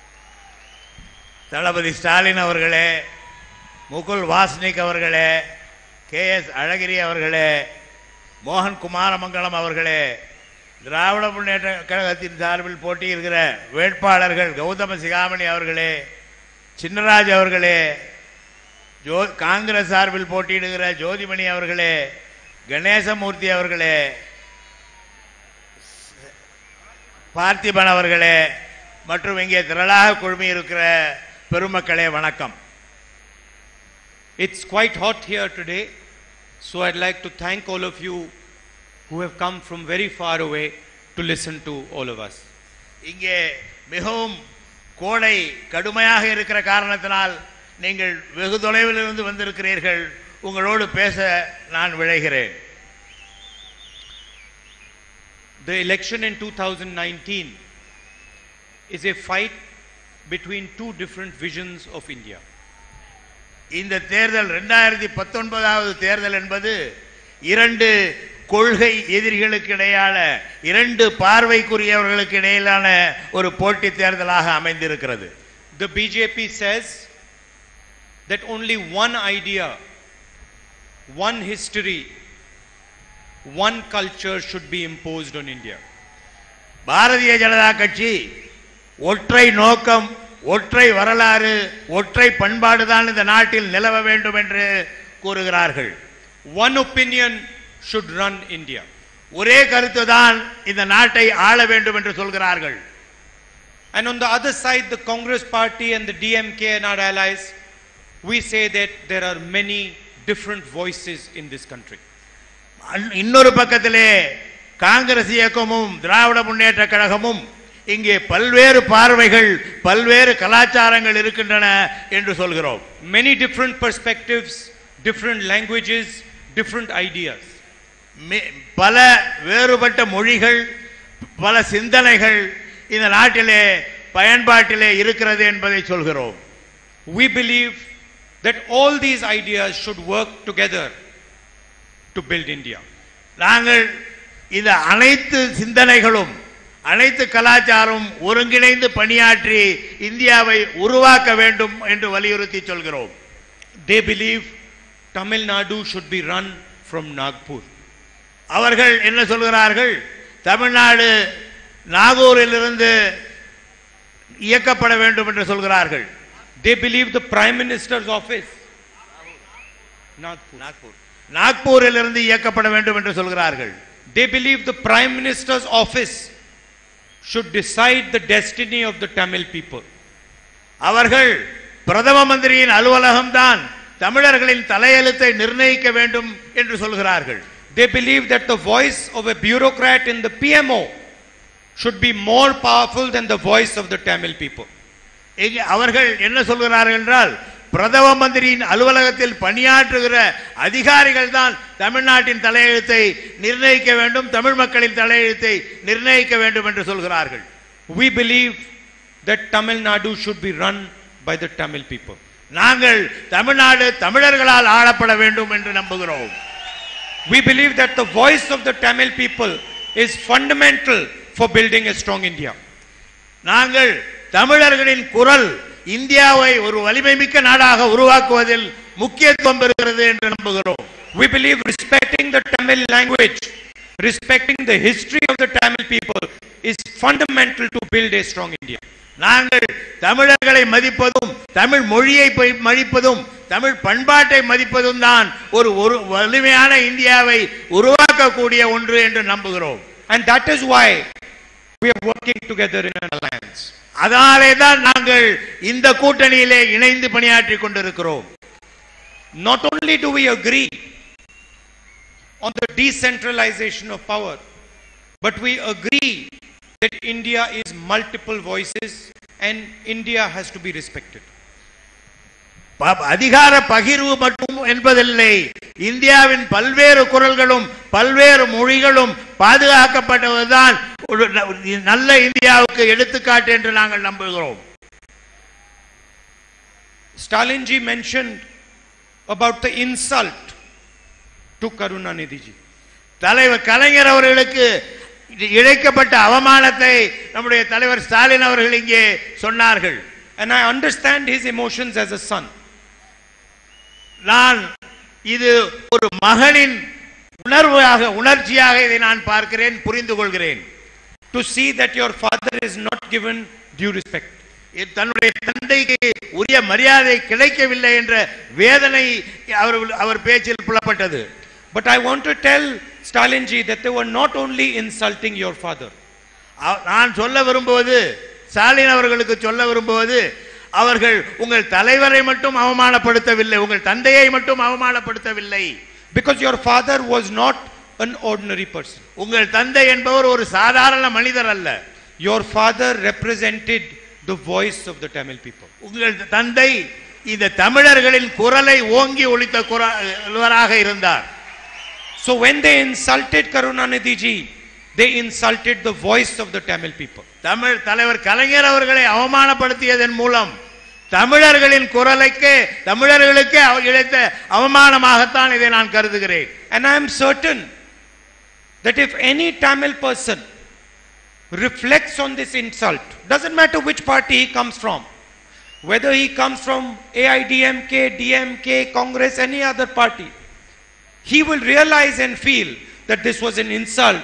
Thalapathi Stalin அவர்களே முகுல் வாஸ்னிக் அவர்களே K S அழகிரி அவர்களே மோகன் குமாரமங்கலம் அவர்களே திராவிட முன்னேற்ற கழகத்தின் சார்பில் போட்டியிடுகிற வேட்பாளர்கள் கௌதம சிகாமணி அவர்களே சின்னராஜ் அவர்களே ஜோ காங்கிரஸ் சார்பில் போட்டியிடுகிற ஜோதிமணி அவர்களே கணேசமூர்த்தி அவர்களே பார்த்திபன் அவர்களே மற்றும் இங்கே திரளாக குழுமி இருக்கிற பெருமக்களே வணக்கம் It's quite hot here today, so I'd like to thank all of you who have come from very far away to listen to all of us. இங்கே மிகவும் கோடை கடுமையாக இருக்கிற காரணத்தினால் நீங்கள் வெகு தொலைவில் இருந்து வந்திருக்கிறீர்கள் உங்களோடு பேச நான் விழைகிறேன் The election in 2019 is a fight between two different visions of India. இந்த தேர்தல் ரெண்டாயிரத்தி பத்தொன்பதாவது தேர்தல் என்பது இரண்டு கொள்கை எதிரிகளுக்கு இடையான இரண்டு பார்வைக்குரியவர்களுக்கு இடையிலான ஒரு போட்டி தேர்தலாக அமைந்திருக்கிறது The BJP says that only one idea, one history, one culture should be imposed on India. Bharatiya Janata கட்சி ஒற்றை நோக்கம் ஒற்றை வரலாறு ஒற்றை பண்பாடுதான் இந்த நாட்டில் நிலவ வேண்டும் என்று கூறுகிறார்கள் One opinion should run India. ஒரே கருத்துதான் இந்த நாட்டை ஆள வேண்டும் என்று சொல்கிறார்கள் And on the other side, the Congress party and the DMK and our allies, we say that there are many different voices in this country. அன்- இன்னொரு பக்கத்திலே காங்கிரஸ் இயக்கமும் திராவிட முன்னேற்ற கழகமும் இங்கே பல்வேறு பார்வைகள் பல்வேறு கலாச்சாரங்கள் இருக்கின்றன என்று சொல்கிறோம் Many different perspectives, different languages, different ideas. மி- பல வேறுபட்ட மொழிகள் பல சிந்தனைகள் இந்த நாட்டிலே பயன்பாட்டிலே இருக்கிறது என்பதை சொல்கிறோம் We believe that all these ideas should work together to build India. நாங்கள் இந்த அனைத்து சிந்தனைகளும் அனைத்து கலாச்சாரம் ஒருங்கிணைந்து பணியாற்றி இந்தியாவை உருவாக்க வேண்டும் என்று வலியுறுத்தி சொல்கிறோம் They believe Tamil Nadu should be run from Nagpur. அவர்கள் என்ன சொல்கிறார்கள் தமிழ்நாடு நாகூரிலிருந்து இயக்கப்பட வேண்டும் என்று சொல்கிறார்கள் They believe the Prime Minister's office. Nagpur. நாக்பூரிலிருந்து இயக்கப்பட வேண்டும் என்று சொல்கிறார்கள் They believe the Prime Minister's office should decide the destiny of the Tamil people. அவர்கள் பிரதம மந்திரியின் அலுவலகம்தான் தமிழர்களின் தலையெழுத்தை நிர்ணயிக்க வேண்டும் என்று சொல்கிறார்கள் They believe that the voice of a bureaucrat in the PMO should be more powerful than the voice of the Tamil people. இங்கே அவர்கள் என்ன சொல்கிறார்கள் என்றால் பிரதம மந்திரியின் அலுவலகத்தில் பணியாற்றுகிற அதிகாரிகள் தான் தமிழ்நாட்டின் தலையெழுத்தை நிர்ணயிக்க வேண்டும் தமிழ் மக்களின் தலையெழுத்தை நிர்ணயிக்க வேண்டும் என்று சொல்கிறார்கள் We believe that Tamil Nadu should be run by the Tamil people. நாங்கள் தமிழ்நாடு தமிழர்களால் ஆளப்பட வேண்டும் என்று நம்புகிறோம் We believe that the voice of the Tamil people is fundamental for building a strong India. நாங்கள் தமிழர்களின் குரல் இந்தியாவை ஒரு வலிமை மிக்க நாடாக உருவாக்குவதில் முக்கியத்துவம் பெறுகிறது என்று நம்புகிறோம் We believe respecting the Tamil language, respecting the history of the Tamil people is fundamental to build a strong India. நாங்கள் தமிழர்களை மதிப்பதும் தமிழ் மொழியை ப- மதிப்பதும் தமிழ் பண்பாட்டை மதிப்பதும் தான் ஒரு ஒரு வலிமையான இந்தியாவை உருவாக்கக்கூடிய ஒன்று என்று நம்புகிறோம் And that is why we are working together in an alliance. அதனாலே தான் நாங்கள் இந்த கூட்டணியிலே இணைந்து பணியாற்றிக் கொண்டிருக்கிறோம் Not only do we agree on the decentralization of power, but we agree that India is multiple voices and India has to be respected. ப- அதிகார பகிர்வு மட்டும் என்பதில்லை இந்தியாவின் பல்வேறு குரல்களும் பல்வேறு மொழிகளும் பாதுகாக்கப்பட்டதுதான் ஒரு ந- நல்ல இந்தியாவுக்கு எடுத்துக்காட்டு என்று நாங்கள் நம்புகிறோம் Stalinji mentioned about the insult to Karunanidhi ji. தலைவர் கலைஞர் அவர்களுக்கு இ- இழைக்கப்பட்ட அவமானத்தை நம்முடைய தலைவர் ஸ்டாலின் அவர்கள் இங்கே சொன்னார்கள் And I understand his emotions as a son. நான் இது ஒரு மகனின் உணர்வாக உணர்ச்சியாக இதை நான் பார்க்கிறேன் புரிந்து கொள்கிறேன் To see that your father is not given due respect. இ- தன்னுடைய தந்தைக்கு உரிய மரியாதை கிடைக்கவில்லை என்ற வேதனை அவர் அவர் பேச்சில் புலப்பட்டது But I want to tell Stalinji that they were not only insulting your father. அவ- நான் சொல்ல விரும்புவது ஸ்டாலின் அவர்களுக்கு சொல்ல விரும்புவது அவர்கள் உங்கள் தலைவரை மட்டும் அவமானப்படுத்தவில்லை உங்கள் தந்தையை மட்டும் அவமானப்படுத்தவில்லை Because your father was not an ordinary person. உங்கள் தந்தை என்பவர் ஒரு சாதாரண மனிதர் அல்ல Your father represented the voice of the Tamil people. உங்கள் தந்தை இந்த தமிழர்களின் குரலை ஓங்கி ஒலித்த குரலாக இருந்தார் So when they insulted Karunanidhi ji, they insulted the voice of the Tamil people. Tamil தலைவர் கலைஞர் அவர்களை அவமானப்படுத்தியதன் மூலம் தமிழர்களின் குரலுக்கு தமிழர்களுக்கு அவர் இழைத்த அவமானமாகத்தான் இதை நான் கருதுகிறேன் And I am certain that if any Tamil person reflects on this insult, doesn't matter which party he comes from, whether he comes from AIDMK, DMK, Congress, any other party, he will realize and feel that this was an insult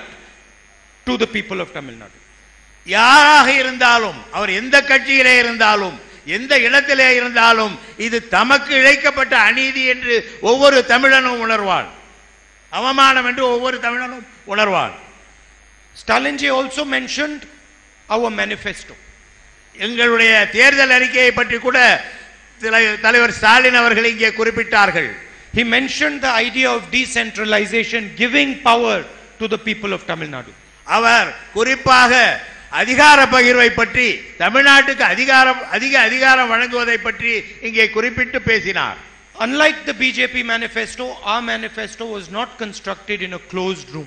to the people of Tamil Nadu. யாராக இருந்தாலும் அவர் எந்த கட்சியிலே இருந்தாலும் எந்த இடத்திலே இருந்தாலும் இது தமக்கு இழைக்கப்பட்ட அநீதி என்று ஒவ்வொரு தமிழனும் உணர்வான் அவமானம் என்று ஒவ்வொரு தமிழனும் உணர்வான் Stalinji also mentioned our manifesto. எங்களுடைய தேர்தல் அறிக்கையை பற்றி கூட திலை- தலைவர் ஸ்டாலின் அவர்கள் இங்கே குறிப்பிட்டார்கள் He mentioned the idea of decentralization, giving power to the people of Tamil Nadu. அவர் குறிப்பாக அதிகார பகிர்வை பற்றி தமிழ்நாட்டுக்கு அதிகாரம் அதிக அதிகாரம் வழங்குவதை பற்றி இங்கே குறிப்பிட்டு பேசினார் Unlike the BJP manifesto, our manifesto was not constructed in a closed room.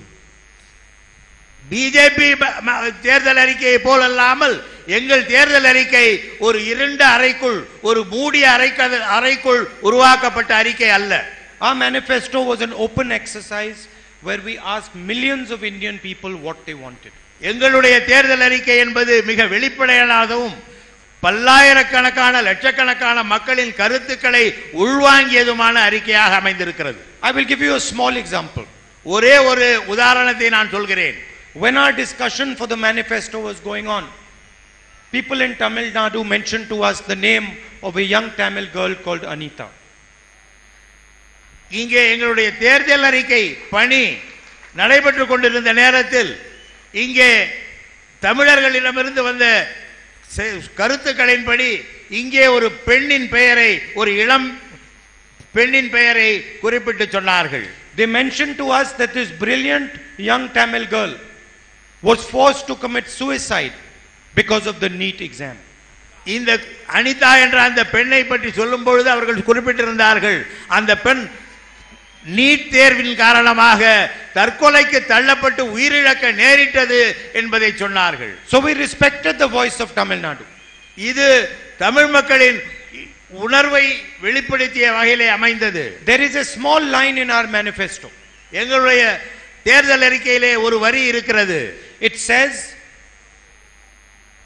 BJP தேர்தல் அறிக்கையை போலல்லாமல் எங்கள் தேர்தல் அறிக்கை ஒரு இருண்ட அறைக்குள் ஒரு மூடிய அறைக்க அறைக்குள் உருவாக்கப்பட்ட அறிக்கை அல்ல Our manifesto was an open exercise where we asked millions of Indian people what they wanted. எங்களுடைய தேர்தல் அறிக்கை என்பது மிக வெளிப்படையானதும் பல்லாயிரக்கணக்கான லட்சக்கணக்கான மக்களின் கருத்துக்களை உள்வாங்கியதுமான அறிக்கையாக அமைந்திருக்கிறது I will give you a small example. ஒரே ஒரு உதாரணத்தை நான் சொல்கிறேன் When our discussion for the manifesto was going on, people in Tamil Nadu mentioned to us the name of a young Tamil girl called Anita. இங்கே எங்களுடைய தேர்தல் அறிக்கை பணி நடைபெற்றுக் கொண்டிருந்த நேரத்தில் இங்கே தமிழர்களிடமிருந்து வந்த செ- கருத்துக்களின்படி இங்கே ஒரு பெண்ணின் பெயரை ஒரு இளம் பெண்ணின் பெயரை குறிப்பிட்டு சொன்னார்கள் They mentioned to us that this brilliant young Tamil girl was forced to commit suicide because of the NEET exam. இந்த அனிதா என்ற அந்த பெண்ணை பற்றி சொல்லும் பொழுது அவர்கள் குறிப்பிட்டிருந்தார்கள் அந்த பெண் நீட் தேர்வின் காரணமாக தற்கொலைக்கு தள்ளப்பட்டு உயிரிழக்க நேரிட்டது என்பதை சொன்னார்கள் So we respected the voice of Tamil Nadu. இது தமிழ் மக்களின் உணர்வை வெளிப்படுத்திய வகையிலே அமைந்தது There is a small line in our manifesto. எங்களுடைய தேர்தல் அறிக்கையிலே ஒரு வரி இருக்கிறது It says,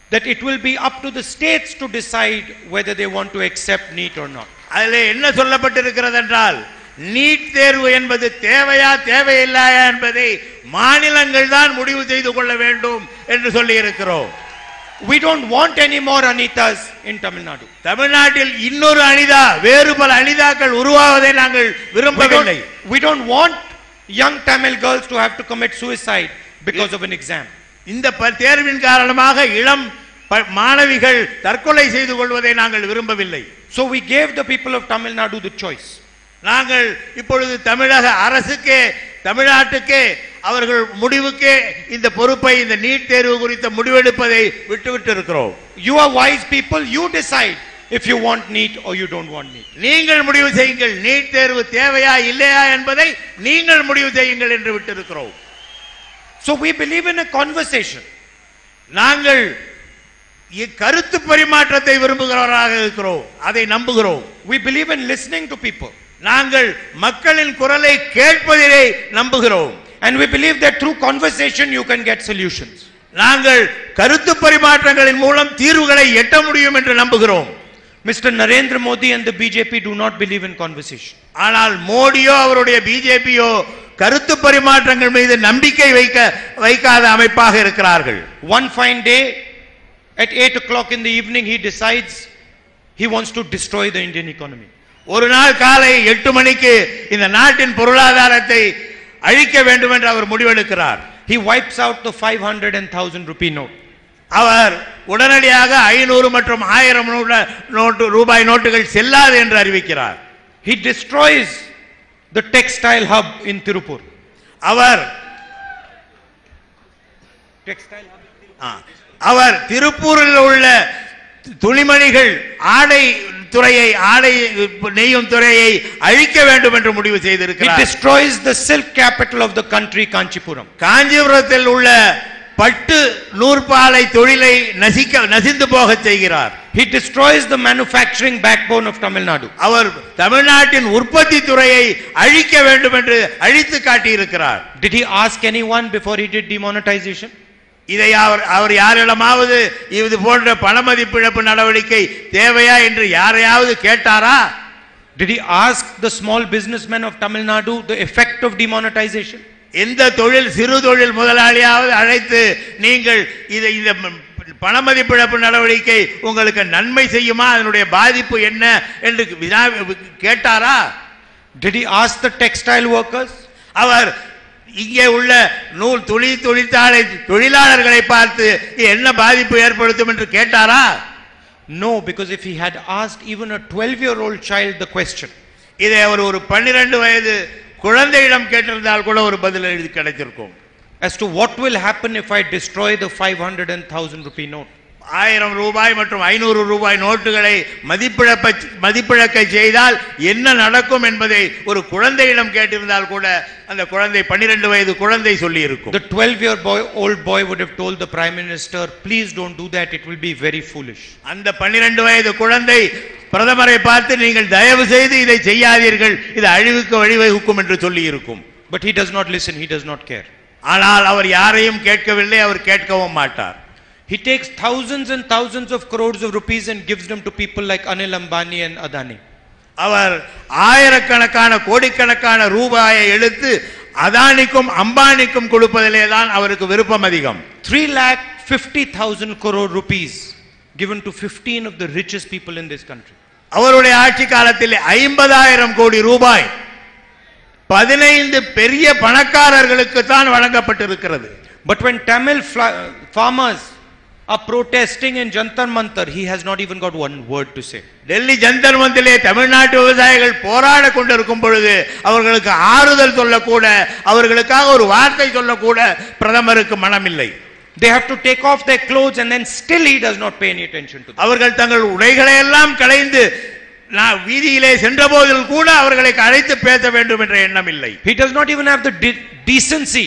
that it will be up to the states to decide whether they want to accept NEET or not. அதில் என்ன சொல்லப்பட்டிருக்கிறது என்றால் நீட் தேர்வு என்பது தேவையா தேவையில்லையா என்பதை மாநிலங்கள் தான் முடிவு செய்து கொள்ள வேண்டும் என்று சொல்லி இருக்கிறோம் We don't want any more Anitas in Tamil Nadu. தமிழ்நாட்டில் இன்னொரு அனிதா வேறு பல அனிதாக்கள் உருவாவதை நாங்கள் We விரும்பவில்லை don't, we don't want young Tamil girls to have to commit suicide because of an exam. இந்த ப- தேர்வின் காரணமாக இளம் ப- மாணவிகள் தற்கொலை செய்து கொள்வதை நாங்கள் விரும்பவில்லை So we gave the people of Tamil Nadu the choice. நாங்கள் இப்பொழுது தமிழக அரசுக்கே தமிழ்நாட்டுக்கே அவர்கள் முடிவுக்கே இந்த பொறுப்பை இந்த நீட் தேர்வு குறித்த முடிவெடுப்பதை விட்டுவிட்டு இருக்கிறோம் You are wise people, you decide if you want NEET or you don't want NEET. நீங்கள் முடிவு செய்யுங்கள் நீட் தேர்வு தேவையா இல்லையா என்பதை நீங்கள் முடிவு செய்யுங்கள் என்று விட்டிருக்கிறோம் So we believe in a conversation. நாங்கள் இ- கருத்து பரிமாற்றத்தை விரும்புகிறவராக இருக்கிறோம் அதை நம்புகிறோம் We believe in listening to people. நாங்கள் மக்களின் குரலை கேட்பதிலே நம்புகிறோம் And we believe that through conversation you can get solutions. நாங்கள் கருத்து பரிமாற்றங்களின் மூலம் தீர்வுகளை எட்ட முடியும் என்று நம்புகிறோம் Mr. Narendra Modi and the BJP do not believe in conversation. ஆனால் மோடியோ அவருடைய பிஜேபியோ கருத்து பரிமாற்றங்கள் மீது நம்பிக்கை வைக்க வைக்காத அமைப்பாக இருக்கிறார்கள் One fine day, at 8 o'clock in the evening, he decides he wants to destroy the Indian economy. ஒரு நாள் காலை எட்டு மணிக்கு இந்த நாட்டின் பொருளாதாரத்தை அழிக்க வேண்டும் என்று அவர் முடிவெடுக்கிறார் He wipes out the 500 and 1000 rupee note. அவர் உடனடியாக ஐநூறு மற்றும் ஆயிரம் நூறு- நோட்டு ரூபாய் நோட்டுகள் செல்லாது என்று அறிவிக்கிறார் He destroys the textile hub in Tirupur. Our Textile hub. ஆ, அவர் திருப்பூரில் உள்ள துணிமணிகள் ஆடை துறையை ஆடை நெய்யும் துறையை அழிக்க வேண்டும் என்று முடிவு He செய்திருக்கிறார் destroys the silk capital of the country, Kanchipuram. காஞ்சிபுரத்தில் உள்ள பட்டு நூற்பாலை தொழிலை நசிக்க நசிந்து போக செய்கிறார் He destroys the manufacturing backbone of Tamil Nadu. அவர் தமிழ்நாட்டின் உற்பத்தி துறையை அழிக்க வேண்டும் என்று அழித்து காட்டியிருக்கிறார் Did he ask anyone before he did demonetization? இதை அவர் அவர் யாரிடமாவது இது போன்ற பணமதிப்பிழப்பு நடவடிக்கை தேவையா என்று யாரையாவது கேட்டாரா Did he ask the small businessmen of Tamil Nadu the effect of demonetization? எந்த தொழில் சிறு தொழில் முதலாளியாவது அழைத்து நீங்கள் இதை இந்த ம- பணமதிப்பிழப்பு நடவடிக்கை உங்களுக்கு நன்மை செய்யுமா அதனுடைய பாதிப்பு என்ன என்று வினா- கேட்டாரா Did he ask the textile workers? அவர் இங்கே உள்ள நூல் துணி தொழிற்சாலை தொழிலாளர்களை பார்த்து இது என்ன பாதிப்பு ஏற்படுத்தும் என்று கேட்டாரா No, because if he had asked even a 12 year old child the question, இதை அவர் ஒரு பன்னிரண்டு வயது குழந்தையிடம் கேட்டிருந்தால் கூட ஒரு பதில் எழுதி கிடைத்திருக்கும் as to what will happen if I destroy the 500 and 1000 rupee note. ஆயிரம் ரூபாய் மற்றும் ஐநூறு ரூபாய் நோட்டுகளை மதிப்பிழப்ப மதிப்பிழக்க செய்தால் என்ன நடக்கும் என்பதை ஒரு குழந்தையிடம் கேட்டிருந்தால் கூட அந்த குழந்தை பன்னிரண்டு வயது குழந்தை சொல்லி இருக்கும் The 12 year boy, old boy would have told the prime minister, please don't do that, it will be very foolish. அந்த பன்னிரண்டு வயது குழந்தை பிரதமரை பார்த்து நீங்கள் தயவு செய்து இதை செய்யாதீர்கள் இது அழிவுக்கு வழிவகுக்கும் என்று சொல்லி இருக்கும் But he does not listen, he does not care. ஆனால் அவர் யாரையும் கேட்கவில்லை அவர் கேட்கவும் மாட்டார் He takes thousands and thousands of crores of rupees and gives them to people like Anil Ambani and Adani. அவர் ஆயிரக்கணக்கான கோடிக்கணக்கான ரூபாயை எடுத்து அதானிக்கும் அம்பானிக்கும் கொடுப்பதிலே தான் அவருக்கு விருப்பம் அதிகம் 3 lakh 50,000 crore rupees given to 15 of the richest people in this country. அவருடைய ஆட்சி காலத்தில் ஐம்பதாயிரம் கோடி ரூபாய் பதினைந்து பெரிய பணக்காரர்களுக்கு தான் வழங்கப்பட்டிருக்கிறது But when Tamil fla- farmers are protesting in Jantar Mantar, he has not even got one word to say. Delhi Jantar மந்திலே தமிழ்நாட்டு விவசாயிகள் போராட கொண்டிருக்கும் பொழுது அவர்களுக்கு ஆறுதல் சொல்லக்கூட அவர்களுக்காக ஒரு வார்த்தை சொல்லக்கூட பிரதமருக்கு மனமில்லை They have to take off their clothes and then still he does not pay any attention to them. அவர்கள் தங்கள் உடைகளை எல்லாம் களைந்து நான் வீதியிலே சென்ற போதில் கூட அவர்களை அழைத்து பேச வேண்டும் என்ற எண்ணம் இல்லை He does not even have the de- decency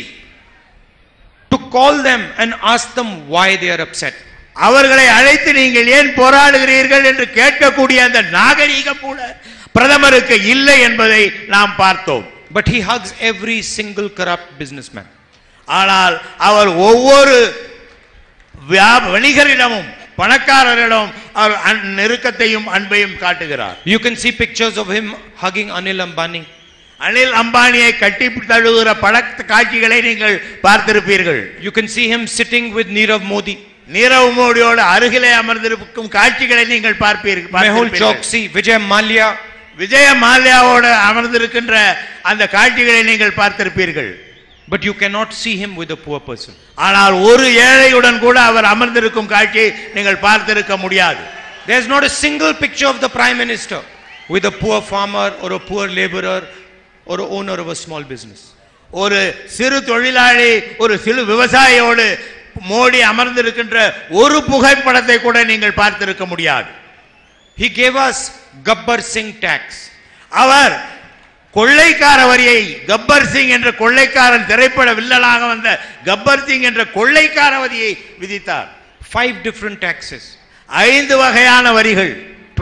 to call them and ask them why they are upset. அவர்களை அழைத்து நீங்கள் ஏன் போராடுகிறீர்கள் என்று கேட்கக்கூடிய அந்த நாகரீகம் கூட பிரதமருக்கு இல்லை என்பதை நாம் பார்த்தோம் But he hugs every single corrupt businessman. ஆனால் அவர் ஒவ்வொரு வியா- வணிகரிடமும் பணக்காரரிடம் அவர் அன்- நெருக்கத்தையும் அன்பையும் காட்டுகிறார் You can see pictures of him hugging Anil Ambani. Anil அம்பானியை கட்டி தழுவுகிற பழக்க காட்சிகளை நீங்கள் பார்த்திருப்பீர்கள் You can see him sitting with Nirav Modi. Nirav மோடியோடு அருகிலே அமர்ந்திருக்கும் காட்சிகளை நீங்கள் பார்ப்பீர்கள் Mehul பார்த்திருப்பீர்கள். Choksi, Vijay Malia. விஜய மால்யாவோடு அமர்ந்திருக்கின்ற அந்த காட்சிகளை நீங்கள் பார்த்திருப்பீர்கள் But you cannot see him with a poor person. ஆனால் ஒரு ஏழையுடன் கூட அவர் அமர்ந்திருக்கும் காட்சி நீங்கள் பார்த்திருக்க முடியாது There's not a single picture of the Prime Minister with a poor farmer or a poor laborer or a owner of a small business. ஒரு சிறு தொழிலாளி ஒரு சிறு விவசாயியோடு மோடி அமர்ந்திருக்கின்ற ஒரு புகைப்படத்தை கூட நீங்கள் பார்த்திருக்க முடியாது He gave us Gabbar Singh tax. அவர் கொள்ளைக்கார வரியை கப்பர் சிங் என்ற கொள்ளைக்காரன் திரைப்பட வில்லனாக வந்த கப்பர் சிங் என்ற கொள்ளைக்கார வரியை விதித்தார் Five different taxes. ஐந்து வகையான வரிகள்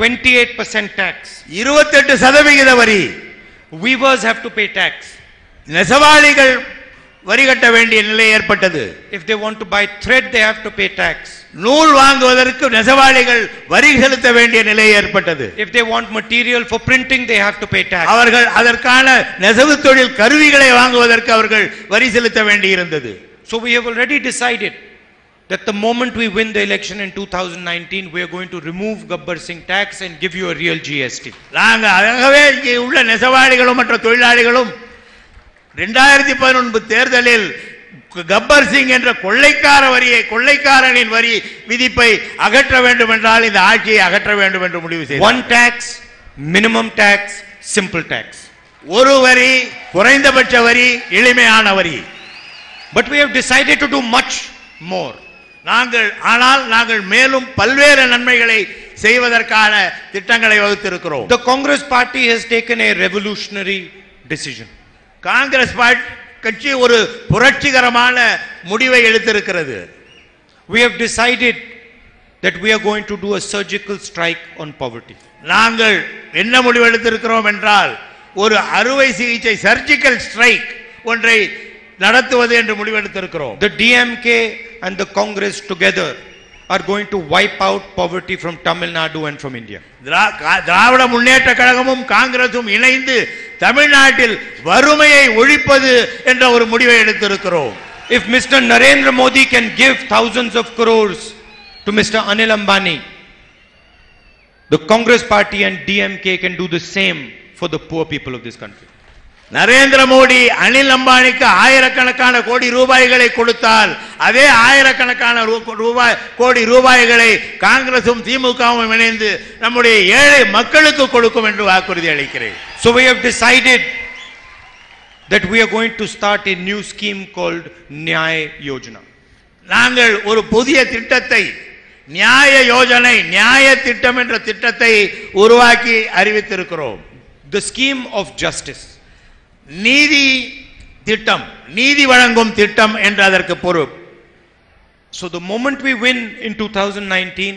28% tax. இருபத்தெட்டு சதவிகித வரி Weavers have to pay tax. நெசவாளிகள் வரி கட்ட வேண்டிய நிலை ஏற்பட்டது If they want to buy thread, they have to pay tax. நூல் வாங்குவதற்கு நெசவாளிகள் வரி செலுத்த வேண்டிய நிலை ஏற்பட்டது If they want material for printing, they have to pay tax. அவர்கள் அதற்கான நெசவு தொழில் கருவிகளை வாங்குவதற்கு அவர்கள் வரி செலுத்த வேண்டியிருந்தது So we have already decided that the moment we win the election in 2019, we are going to remove Gabbar Singh tax and give you a real GST. நாங்க ஆகவே இங்கே உள்ள நெசவாளிகளும் மற்ற தொழிலாளிகளும் இரண்டாயிரத்தி பதினொன்பது தேர்தலில் கப்பர் சிங் என்ற கொள்ளைக்கார வரியை கொள்ளைக்காரனின் வரி விதிப்பை அகற்ற வேண்டும் என்றால் இந்த ஆட்சியை அகற்ற வேண்டும் என்று முடிவு செய்தார் One tax, minimum tax, simple tax. ஒரு வரி குறைந்தபட்ச வரி எளிமையான வரி But we have decided to do much more. நாங்கள் ஆனால் நாங்கள் மேலும் பல்வேறு நன்மைகளை செய்வதற்கான திட்டங்களை வகுத்திருக்கிறோம் The Congress party has taken a revolutionary decision. Congress பாட்- கட்சி ஒரு புரட்சிகரமான முடிவை எடுத்திருக்கிறது We have decided that we are going to do a surgical strike on poverty. நாங்கள் என்ன முடிவு எடுத்திருக்கிறோம் என்றால் ஒரு அறுவை சிகிச்சை சர்ஜிக்கல் ஸ்ட்ரைக் ஒன்றை நடத்துவது என்று முடிவெடுத்திருக்கிறோம் The DMK and the Congress together are going to wipe out poverty from Tamil Nadu and from India. திரா- கா- திராவிட முன்னேற்ற கழகமும் காங்கிரசும் இணைந்து தமிழ்நாட்டில் வறுமையை ஒழிப்பது என்ற ஒரு முடிவை எடுத்திருக்கிறோம் If Mr. Narendra Modi can give thousands of crores to Mr. Anil Ambani, the Congress party and DMK can do the same for the poor people of this country. Narendra Modi Anil அம்பானிக்கு ஆயிரக்கணக்கான கோடி ரூபாய்களை கொடுத்தால் அதே ஆயிரக்கணக்கான ரூ- ரூபாய் கோடி ரூபாய்களை காங்கிரசும் திமுகவும் இணைந்து நம்முடைய ஏழை மக்களுக்கு கொடுக்கும் என்று வாக்குறுதி அளிக்கிறேன் So we have decided that we are going to start a new scheme called Nyay Yojana. நாங்கள் ஒரு புதிய திட்டத்தை நியாய யோஜனை நியாய திட்டம் என்ற திட்டத்தை உருவாக்கி அறிவித்திருக்கிறோம் The scheme of justice. நீதி திட்டம் நீதி வழங்கும் திட்டம் என்று அதற்கு பொருள் So the moment we win in 2019,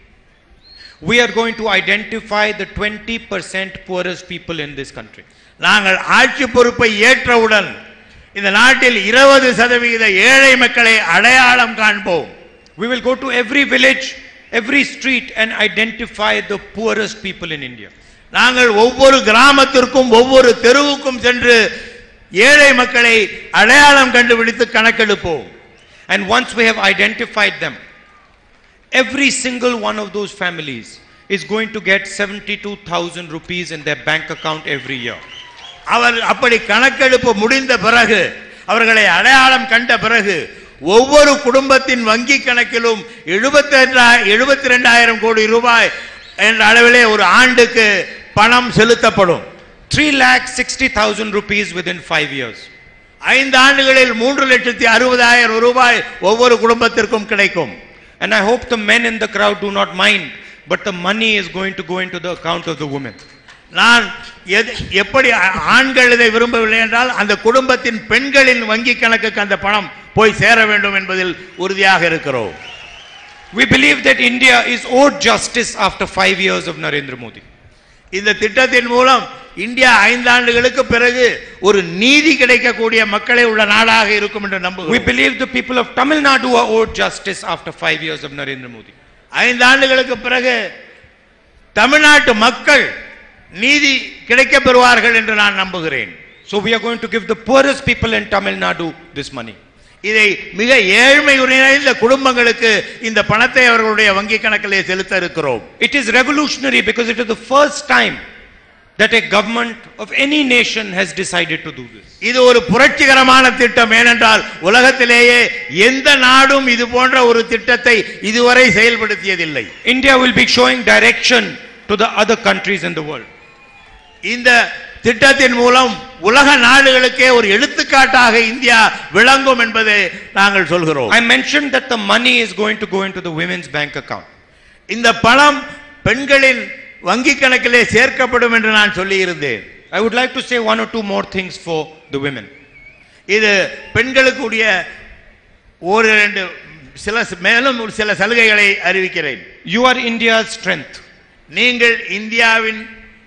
we are going to identify the 20% poorest people in this country. நாங்கள் ஆட்சி பொறுப்பை ஏற்றவுடன் இந்த நாட்டில் இருபது சதவிகித ஏழை மக்களை அடையாளம் காண்போம் We will go to every village, every street and identify the poorest people in India. நாங்கள் ஒவ்வொரு கிராமத்திற்கும் ஒவ்வொரு தெருவுக்கும் சென்று ஏழை மக்களை அடையாளம் கண்டுபிடித்து கணக்கெடுப்போம் And once we have identified them, every single one of those families is going to get 72,000 rupees in their bank account every year. அவர் அப்படி கணக்கெடுப்பு முடிந்த பிறகு அவர்களை அடையாளம் கண்ட பிறகு ஒவ்வொரு குடும்பத்தின் வங்கி கணக்கிலும் எழுபத்தி எழுபத்தி ரெண்டாயிரம் கோடி ரூபாய் என்ற அளவிலே ஒரு ஆண்டுக்கு பணம் செலுத்தப்படும் 3 lakh 60,000 rupees within 5 years. ஐந்து ஆண்டுகளில் மூன்று லட்சத்தி அறுபதாயிரம் ரூபாய் ஒவ்வொரு குடும்பத்திற்கும் கிடைக்கும் And I hope the men in the crowd do not mind, but the money is going to go into the account of the women. நான் எது- எப்படி ஆ- ஆண்கள் இதை விரும்பவில்லை என்றால் அந்த குடும்பத்தின் பெண்களின் வங்கி கணக்குக்கு அந்த பணம் போய் சேர வேண்டும் என்பதில் உறுதியாக இருக்கிறோம் We believe that India is owed justice after 5 years of Narendra Modi. இந்த திட்டத்தின் மூலம் இந்தியா ஐந்தாண்டுகளுக்கு பிறகு ஒரு நீதி கிடைக்கக்கூடிய மக்களை உள்ள நாடாக இருக்கும் என்று We நம்புகிறோம் believe the people of Tamil Nadu are owed justice after five years of Narendra Modi. ஐந்தாண்டுகளுக்கு பிறகு தமிழ்நாட்டு மக்கள் நீதி கிடைக்கப் பெறுவார்கள் என்று நான் நம்புகிறேன் So we are going to give the poorest people in Tamil Nadu this money. இதை மிக ஏழ்மை நிறைந்த குடும்பங்களுக்கு இந்த பணத்தை அவர்களுடைய வங்கி கணக்கிலே செலுத்த இருக்கிறோம் It is revolutionary because it is the first time that a government of any nation has decided to do this. இது ஒரு புரட்சிகரமான திட்டம் ஏனென்றால் உலகத்திலேயே எந்த நாடும் இது போன்ற ஒரு திட்டத்தை இதுவரை செயல்படுத்தியதில்லை India will be showing direction to the other countries in the world. இந்த திட்டத்தின் மூலம் உலக நாடுகளுக்கே ஒரு எடுத்துக்காட்டாக இந்தியா விளங்கும் என்பதை நாங்கள் சொல்கிறோம் I mentioned that the money is going to go into the women's bank account. இந்த பணம் பெண்களின் வங்கி கணக்கிலே சேர்க்கப்படும் என்று நான் சொல்லி இருந்தேன் I would like to say one or two more things for the women. இது பெண்களுக்குரிய ஒரு இரண்டு சில மேலும் ஒரு சில சலுகைகளை அறிவிக்கிறேன் You are India's strength, நீங்கள் இந்தியாவின்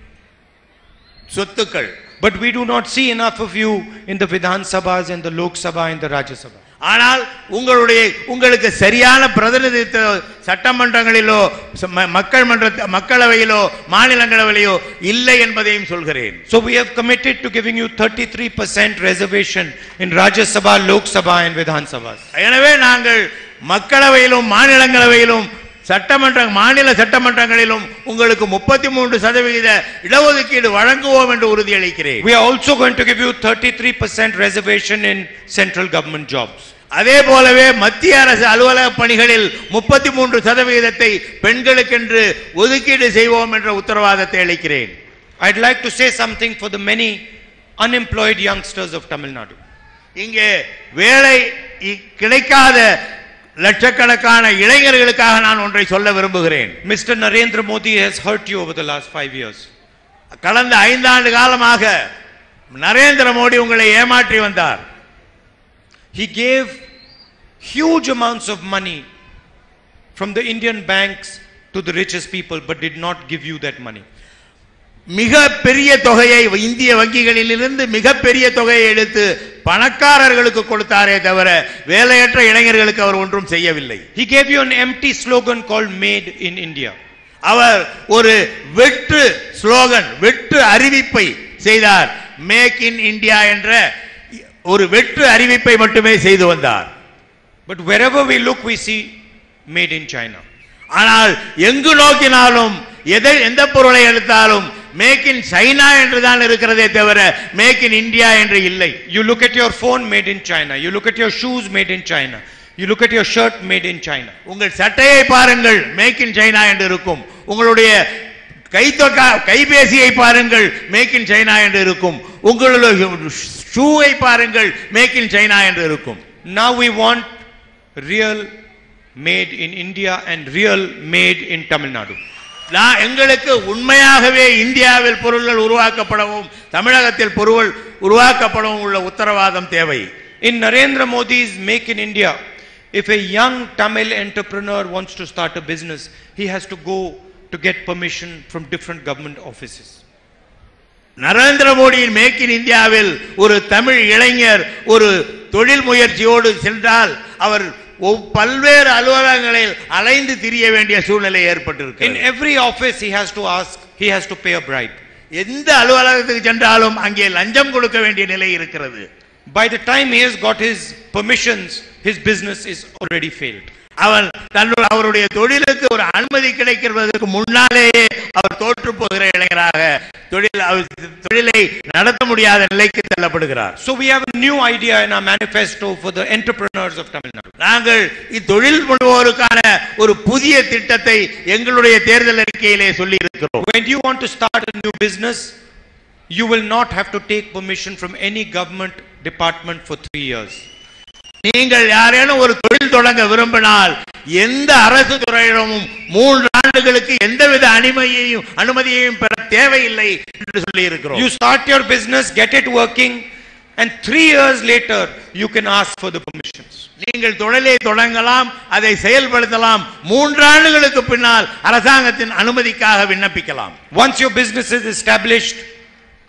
சொத்துக்கள் but we do not see enough of you in the Vidhan Sabhas and the Lok Sabha and the Rajya Sabha. ஆனால் உங்களுடைய உங்களுக்கு சரியான பிரதிநிதித்துவ சட்டமன்றங்களிலோ ச- ம- மக்கள் மன்ற மக்களவையிலோ மாநிலங்களவையிலோ இல்லை என்பதையும் சொல்கிறேன் So we have committed to giving you 33% reservation in Rajya Sabha, Lok Sabha and Vidhan Sabhas. எனவே நாங்கள் மக்களவையிலும் மாநிலங்களவையிலும் சட்டமன்ற மாநில சட்டமன்றங்களிலும் உங்களுக்கு முப்பத்தி மூன்று சதவிகித இடஒதுக்கீடு வழங்குவோம் என்று உறுதியளிக்கிறேன் We are also going to give you 33% reservation in central government jobs. அதே போலவே மத்திய அரசு அலுவலக பணிகளில் முப்பத்தி மூன்று சதவிகிதத்தை பெண்களுக்கென்று ஒதுக்கீடு செய்வோம் என்ற உத்தரவாதத்தை அளிக்கிறேன் I'd like to say something for the many unemployed youngsters of Tamil Nadu. இங்கே வேலை இ- கிடைக்காத லட்சக்கணக்கான இளைஞர்களுக்காக நான் ஒன்றை சொல்ல விரும்புகிறேன் Mr. Narendra Modi has hurt you over the last five years. கடந்த ஐந்தாண்டு காலமாக நரேந்திர மோடி உங்களை ஏமாற்றி வந்தார் He gave huge amounts of money from the Indian banks to the richest people, but did not give you that money. மிக பெரிய தொகையை இந்திய வங்கிகளிலிருந்து மிக பெரிய தொகையை எடுத்து பணக்காரர்களுக்கு கொடுத்தாரே தவிர வேலையற்ற இளைஞர்களுக்கு அவர் ஒன்றும் செய்யவில்லை He gave you an empty slogan called Made in India. அவர் ஒரு வெற்று ஸ்லோகன் வெற்று அறிவிப்பை செய்தார் மேக் இன் இந்தியா என்ற ஒரு வெற்று அறிவிப்பை மட்டுமே செய்து வந்தார் But wherever we look, we see Made in China. ஆனால் எங்கு நோக்கினாலும் எதை எந்த பொருளை எடுத்தாலும் மேக் இன் சைனா என்று தான் இருக்கிறதே தவிர மேக் இன் இந்தியா என்று இல்லை You look at your phone, made in China. You look at your shoes, made in China. You look at your shirt, made in China. உங்கள் சட்டையை பாருங்கள் மேக் இன் சைனா என்று இருக்கும் உங்களுடைய கைத்தொக்கா கைபேசியை பாருங்கள் மேக் இன் சைனா என்று இருக்கும் உங்களுடைய ஷூவை பாருங்கள் மேக் இன் சைனா என்று இருக்கும் Now we want real made in India and real made in Tamil Nadu. நான் எங்களுக்கு உண்மையாகவே இந்தியாவில் பொருள்கள் உருவாக்கப்படவும் தமிழகத்தில் பொருள் உருவாக்கப்படவும் உள்ள உத்தரவாதம் தேவை In Narendra Modi's Make in India, if a young Tamil entrepreneur wants to start a business, he has to go to get permission from different government offices. Narendra மோடியின் மேக் இன் இந்தியாவில் ஒரு தமிழ் இளைஞர் ஒரு தொழில் முயற்சியோடு சென்றால் அவர் ஒவ்- பல்வேறு அலுவலகங்களில் அலைந்து திரிய வேண்டிய சூழ்நிலை In ஏற்பட்டிருக்கு every office, he has to ask, he has to pay a bribe. எந்த அலுவலகத்துக்கு சென்றாலும் அங்கே லஞ்சம் கொடுக்க வேண்டிய நிலை இருக்கிறது By the time he has got his permissions, his business is already failed. அவன் தன்னுடைய அவருடைய தொழிலுக்கு ஒரு அனுமதி கிடைக்கிறதுக்கு முன்னாலேயே அவர் தோற்று போகிற இளைஞராக தொழில் அவர் தொழிலை நடத்த முடியாத நிலைக்கு தள்ளப்படுகிறார் So we have a new idea in our manifesto for the entrepreneurs of Tamil Nadu. நாங்கள் இத்தொழில் முனைவோருக்கான ஒரு புதிய திட்டத்தை எங்களுடைய தேர்தல் அறிக்கையிலே சொல்லி இருக்கிறோம் When you want to start a new business, you will not have to take permission from any government department for three years. நீங்கள் யாரேனும் ஒரு தொழில் தொடங்க விரும்பினால் எந்த அரசு துறையிடமும் மூன்று ஆண்டுகளுக்கு எந்தவித அனுமதியையும் அனுமதியையும் பெற தேவையில்லை என்று சொல்லி இருக்கிறோம் You start your business, get it working, and three years later, you can ask for the permissions. நீங்கள் தொழிலை தொடங்கலாம் அதை செயல்படுத்தலாம் மூன்று ஆண்டுகளுக்கு பின்னால் அரசாங்கத்தின் அனுமதிக்காக விண்ணப்பிக்கலாம் Once your business is established,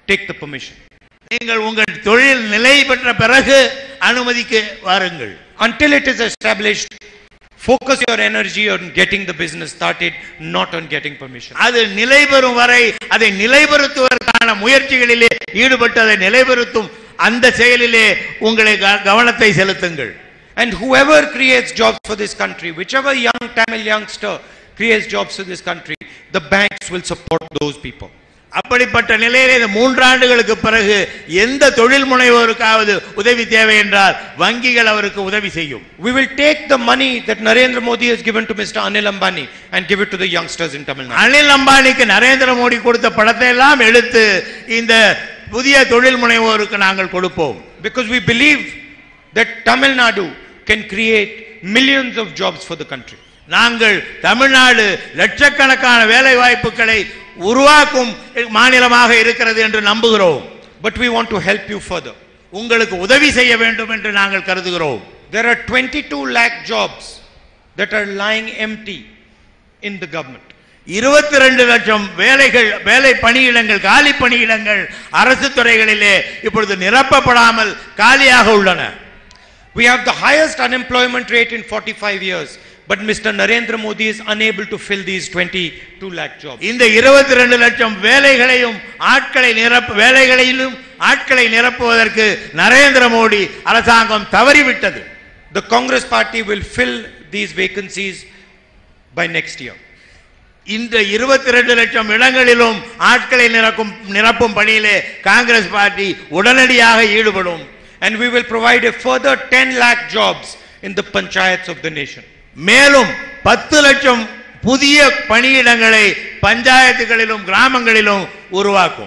take the permission. நீங்கள் உங்கள் தொழில் நிலை பெற்ற பிறகு அனுமதிக்கு வாருங்கள் Until it is established, focus your energy on getting the business started, not on getting permission. அது நிலை பெறும் வரை அதை நிலைபெறுத்துவதற்கான முயற்சிகளிலே ஈடுபட்டு அதை நிலைபெறுத்தும் அந்த செயலிலே உங்களை க- கவனத்தை செலுத்துங்கள் And whoever creates jobs for this country, whichever young Tamil youngster creates jobs for this country, the banks will support those people. அப்படிப்பட்ட நிலையிலே இந்த மூன்றாண்டுகளுக்கு பிறகு எந்த தொழில் முனைவோருக்காவது உதவி தேவை என்றால் வங்கிகள் அவருக்கு உதவி செய்யும் We will take the money that Narendra Modi has given to Mr. Anil Ambani and give it to the youngsters in Tamil Nadu. Anil அம்பானிக்கு Narendra Modi கொடுத்த படத்தை எல்லாம் எடுத்து இந்த புதிய தொழில் முனைவோருக்கு நாங்கள் கொடுப்போம் Because we believe that Tamil Nadu can create millions of jobs for the country. நாங்கள் தமிழ்நாடு லட்சக்கணக்கான வேலை வாய்ப்புகளை உருவாக்கும் மாநிலமாக இருக்கிறது என்று நம்புகிறோம் But we want to help you further. உங்களுக்கு உதவி செய்ய வேண்டும் என்று நாங்கள் கருதுகிறோம் There are 22 lakh jobs that are lying empty in the government. இருபத்தி ரெண்டு லட்சம் வேலைகள் வேலை பணியிடங்கள் காலி பணியிடங்கள் அரசு துறைகளிலே இப்பொழுது நிரப்பப்படாமல் காலியாக உள்ளன We have the highest unemployment rate in 45 years, but Mr. Narendra Modi is unable to fill these 22 lakh jobs. இந்த இருபத்தி ரெண்டு லட்சம் வேலைகளையும் ஆட்களை நிரப்ப வேலைகளிலும் ஆட்களை நிரப்புவதற்கு நரேந்திர மோடி அரசாங்கம் தவறிவிட்டது The Congress party will fill these vacancies by next year. இந்த இருபத்தி ரெண்டு லட்சம் இடங்களிலும் ஆட்களை நிரப்பும் நிரப்பும் பணியிலே காங்கிரஸ் பார்ட்டி உடனடியாக ஈடுபடும் And we will provide a further 10 lakh jobs in the panchayats of the nation. மேலும் பத்து லட்சம் புதிய பணியிடங்களை பஞ்சாயத்துகளிலும் கிராமங்களிலும் உருவாக்கும்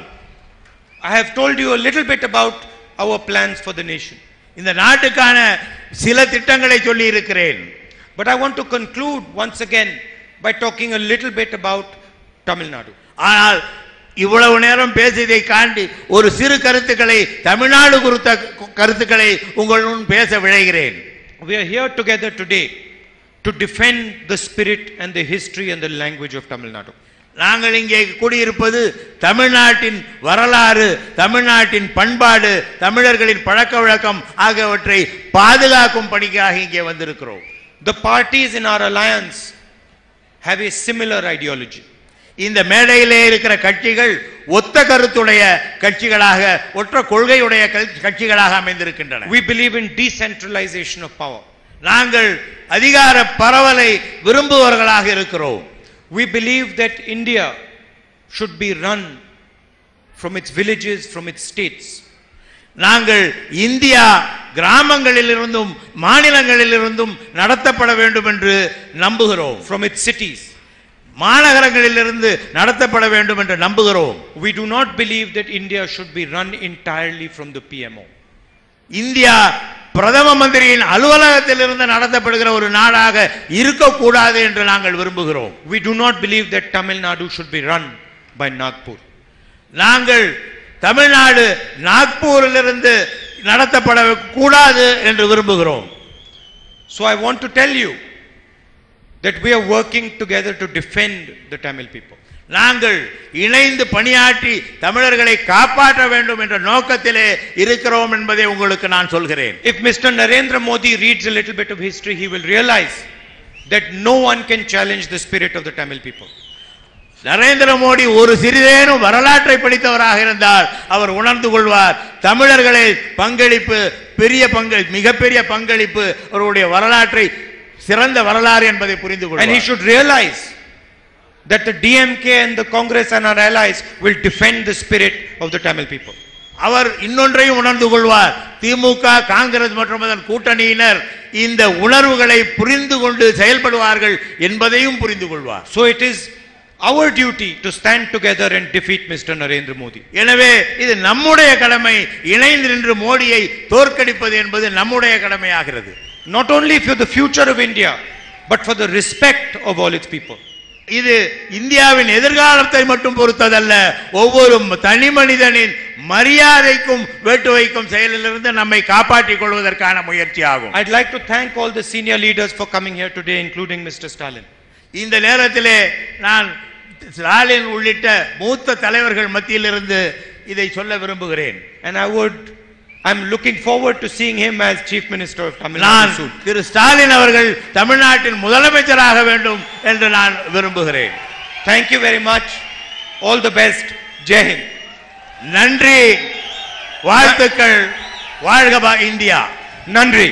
I have told you a little bit about our plans for the nation. இந்த நாட்டுக்கான சில திட்டங்களை சொல்லி இருக்கிறேன் But I want to conclude once again by talking a little bit about Tamil Nadu. ஆனால் இவ்வளவு நேரம் பேசியதை காண்டி ஒரு சிறு கருத்துக்களை தமிழ்நாடு குறித்த கருத்துக்களை உங்களுடன் பேச விழைகிறேன் We are here together today to defend the spirit and the history and the language of Tamil Nadu. நாங்கள் இங்கே கூடியிருப்பது தமிழ்நாட்டின் வரலாறு தமிழ்நாட்டின் பண்பாடு தமிழர்களின் பழக்க வழக்கம் ஆகியவற்றை பாதுகாக்கும் பணிக்காக இங்கே வந்திருக்கிறோம் The parties in our alliance have a similar ideology. இந்த மேடையிலே இருக்கிற கட்சிகள் ஒத்த கருத்துடைய கட்சிகளாக ஒற்ற கொள்கையுடைய கட்சி- கட்சிகளாக அமைந்திருக்கின்றன We believe in decentralization of power. நாங்கள் அதிகார பரவலை விரும்புவவர்களாக இருக்கிறோம் We believe that India should be run from its villages, from its states. நாங்கள் இந்தியா கிராமங்களிலிருந்தும் மாநிலங்களிலிருந்தும் நடத்தப்பட வேண்டும் என்று நம்புகிறோம் from its cities. மாநகரங்களிலிருந்து நடத்தப்பட வேண்டும் என்று நம்புகிறோம் We do not believe that India should be run entirely from the PMO. India பிரதம மந்திரியின் அலுவலகத்திலிருந்து நடத்தப்படுகிற ஒரு நாடாக இருக்கக்கூடாது என்று நாங்கள் விரும்புகிறோம் We do not believe that Tamil Nadu should be run by Nagpur. நாங்கள் தமிழ்நாடு நாக்பூரிலிருந்து நடத்தப்பட கூடாது என்று விரும்புகிறோம் So I want to tell you that we are working together to defend the Tamil people. நாங்கள் இணைந்து பணியாற்றி தமிழர்களை காப்பாற்ற வேண்டும் என்ற நோக்கத்திலே இருக்கிறோம் என்பதை உங்களுக்கு நான் சொல்கிறேன் If Mr. Narendra Modi reads a little bit of history, he will realize that no one can challenge the spirit of the Tamil people. Narendra Modi ஒரு சிறிதேனும் வரலாற்றை படித்தவராக இருந்தால் அவர் உணர்ந்து கொள்வார் தமிழர்களை பங்களிப்பு பெரிய பங்கு மிகப்பெரிய பங்களிப்பு அவருடைய வரலாற்றை சிறந்த வரலாறு என்பதை புரிந்து And he கொள்வார் should realize that the DMK and the Congress and our allies will defend the spirit of the Tamil people. அவர் இன்னொன்றையும் உணர்ந்து கொள்வார் திமுக காங்கிரஸ் மற்றும் அதன் கூட்டணியினர் இந்த உணர்வுகளை புரிந்து கொண்டு செயல்படுவார்கள் என்பதையும் புரிந்து கொள்வார் So it is our duty to stand together and defeat Mr. Narendra Modi. எனவே இது நம்முடைய கடமை இணைந்து நின்று மோடியை தோற்கடிப்பது என்பது நம்முடைய கடமையாகிறது Not only for the future of India, but for the respect of all its people. இது இந்தியாவின் எதிர்காலத்தை மட்டும் பொறுத்ததல்ல ஒவ்வொரு தனி மனிதனின் மரியாதைக்கும் வேட்டு வைக்கும் செயலிலிருந்து நம்மை காப்பாற்றிக் கொள்வதற்கான முயற்சி ஆகும் I'd like to thank all the senior leaders for coming here today, including Mr. Stalin. இந்த நேரத்திலே நான் ஸ்டாலின் உள்ளிட்ட மூத்த தலைவர்கள் மத்தியிலிருந்து இதை சொல்ல விரும்புகிறேன் And I would, I'm looking forward to seeing him as Chief Minister of Tamil நான் Nadu soon. திரு ஸ்டாலின் அவர்கள் தமிழ்நாட்டின் முதலமைச்சராக வேண்டும் என்று நான் விரும்புகிறேன் Thank you very much. All the best. Jai Hind. நன்றி வாழ்த்துக்கள் வாழ்க பா- India Nandri.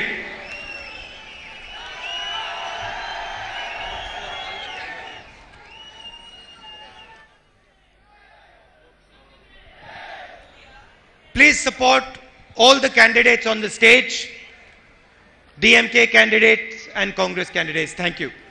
Please support all the candidates on the stage, DMK candidates and Congress candidates. Thank you.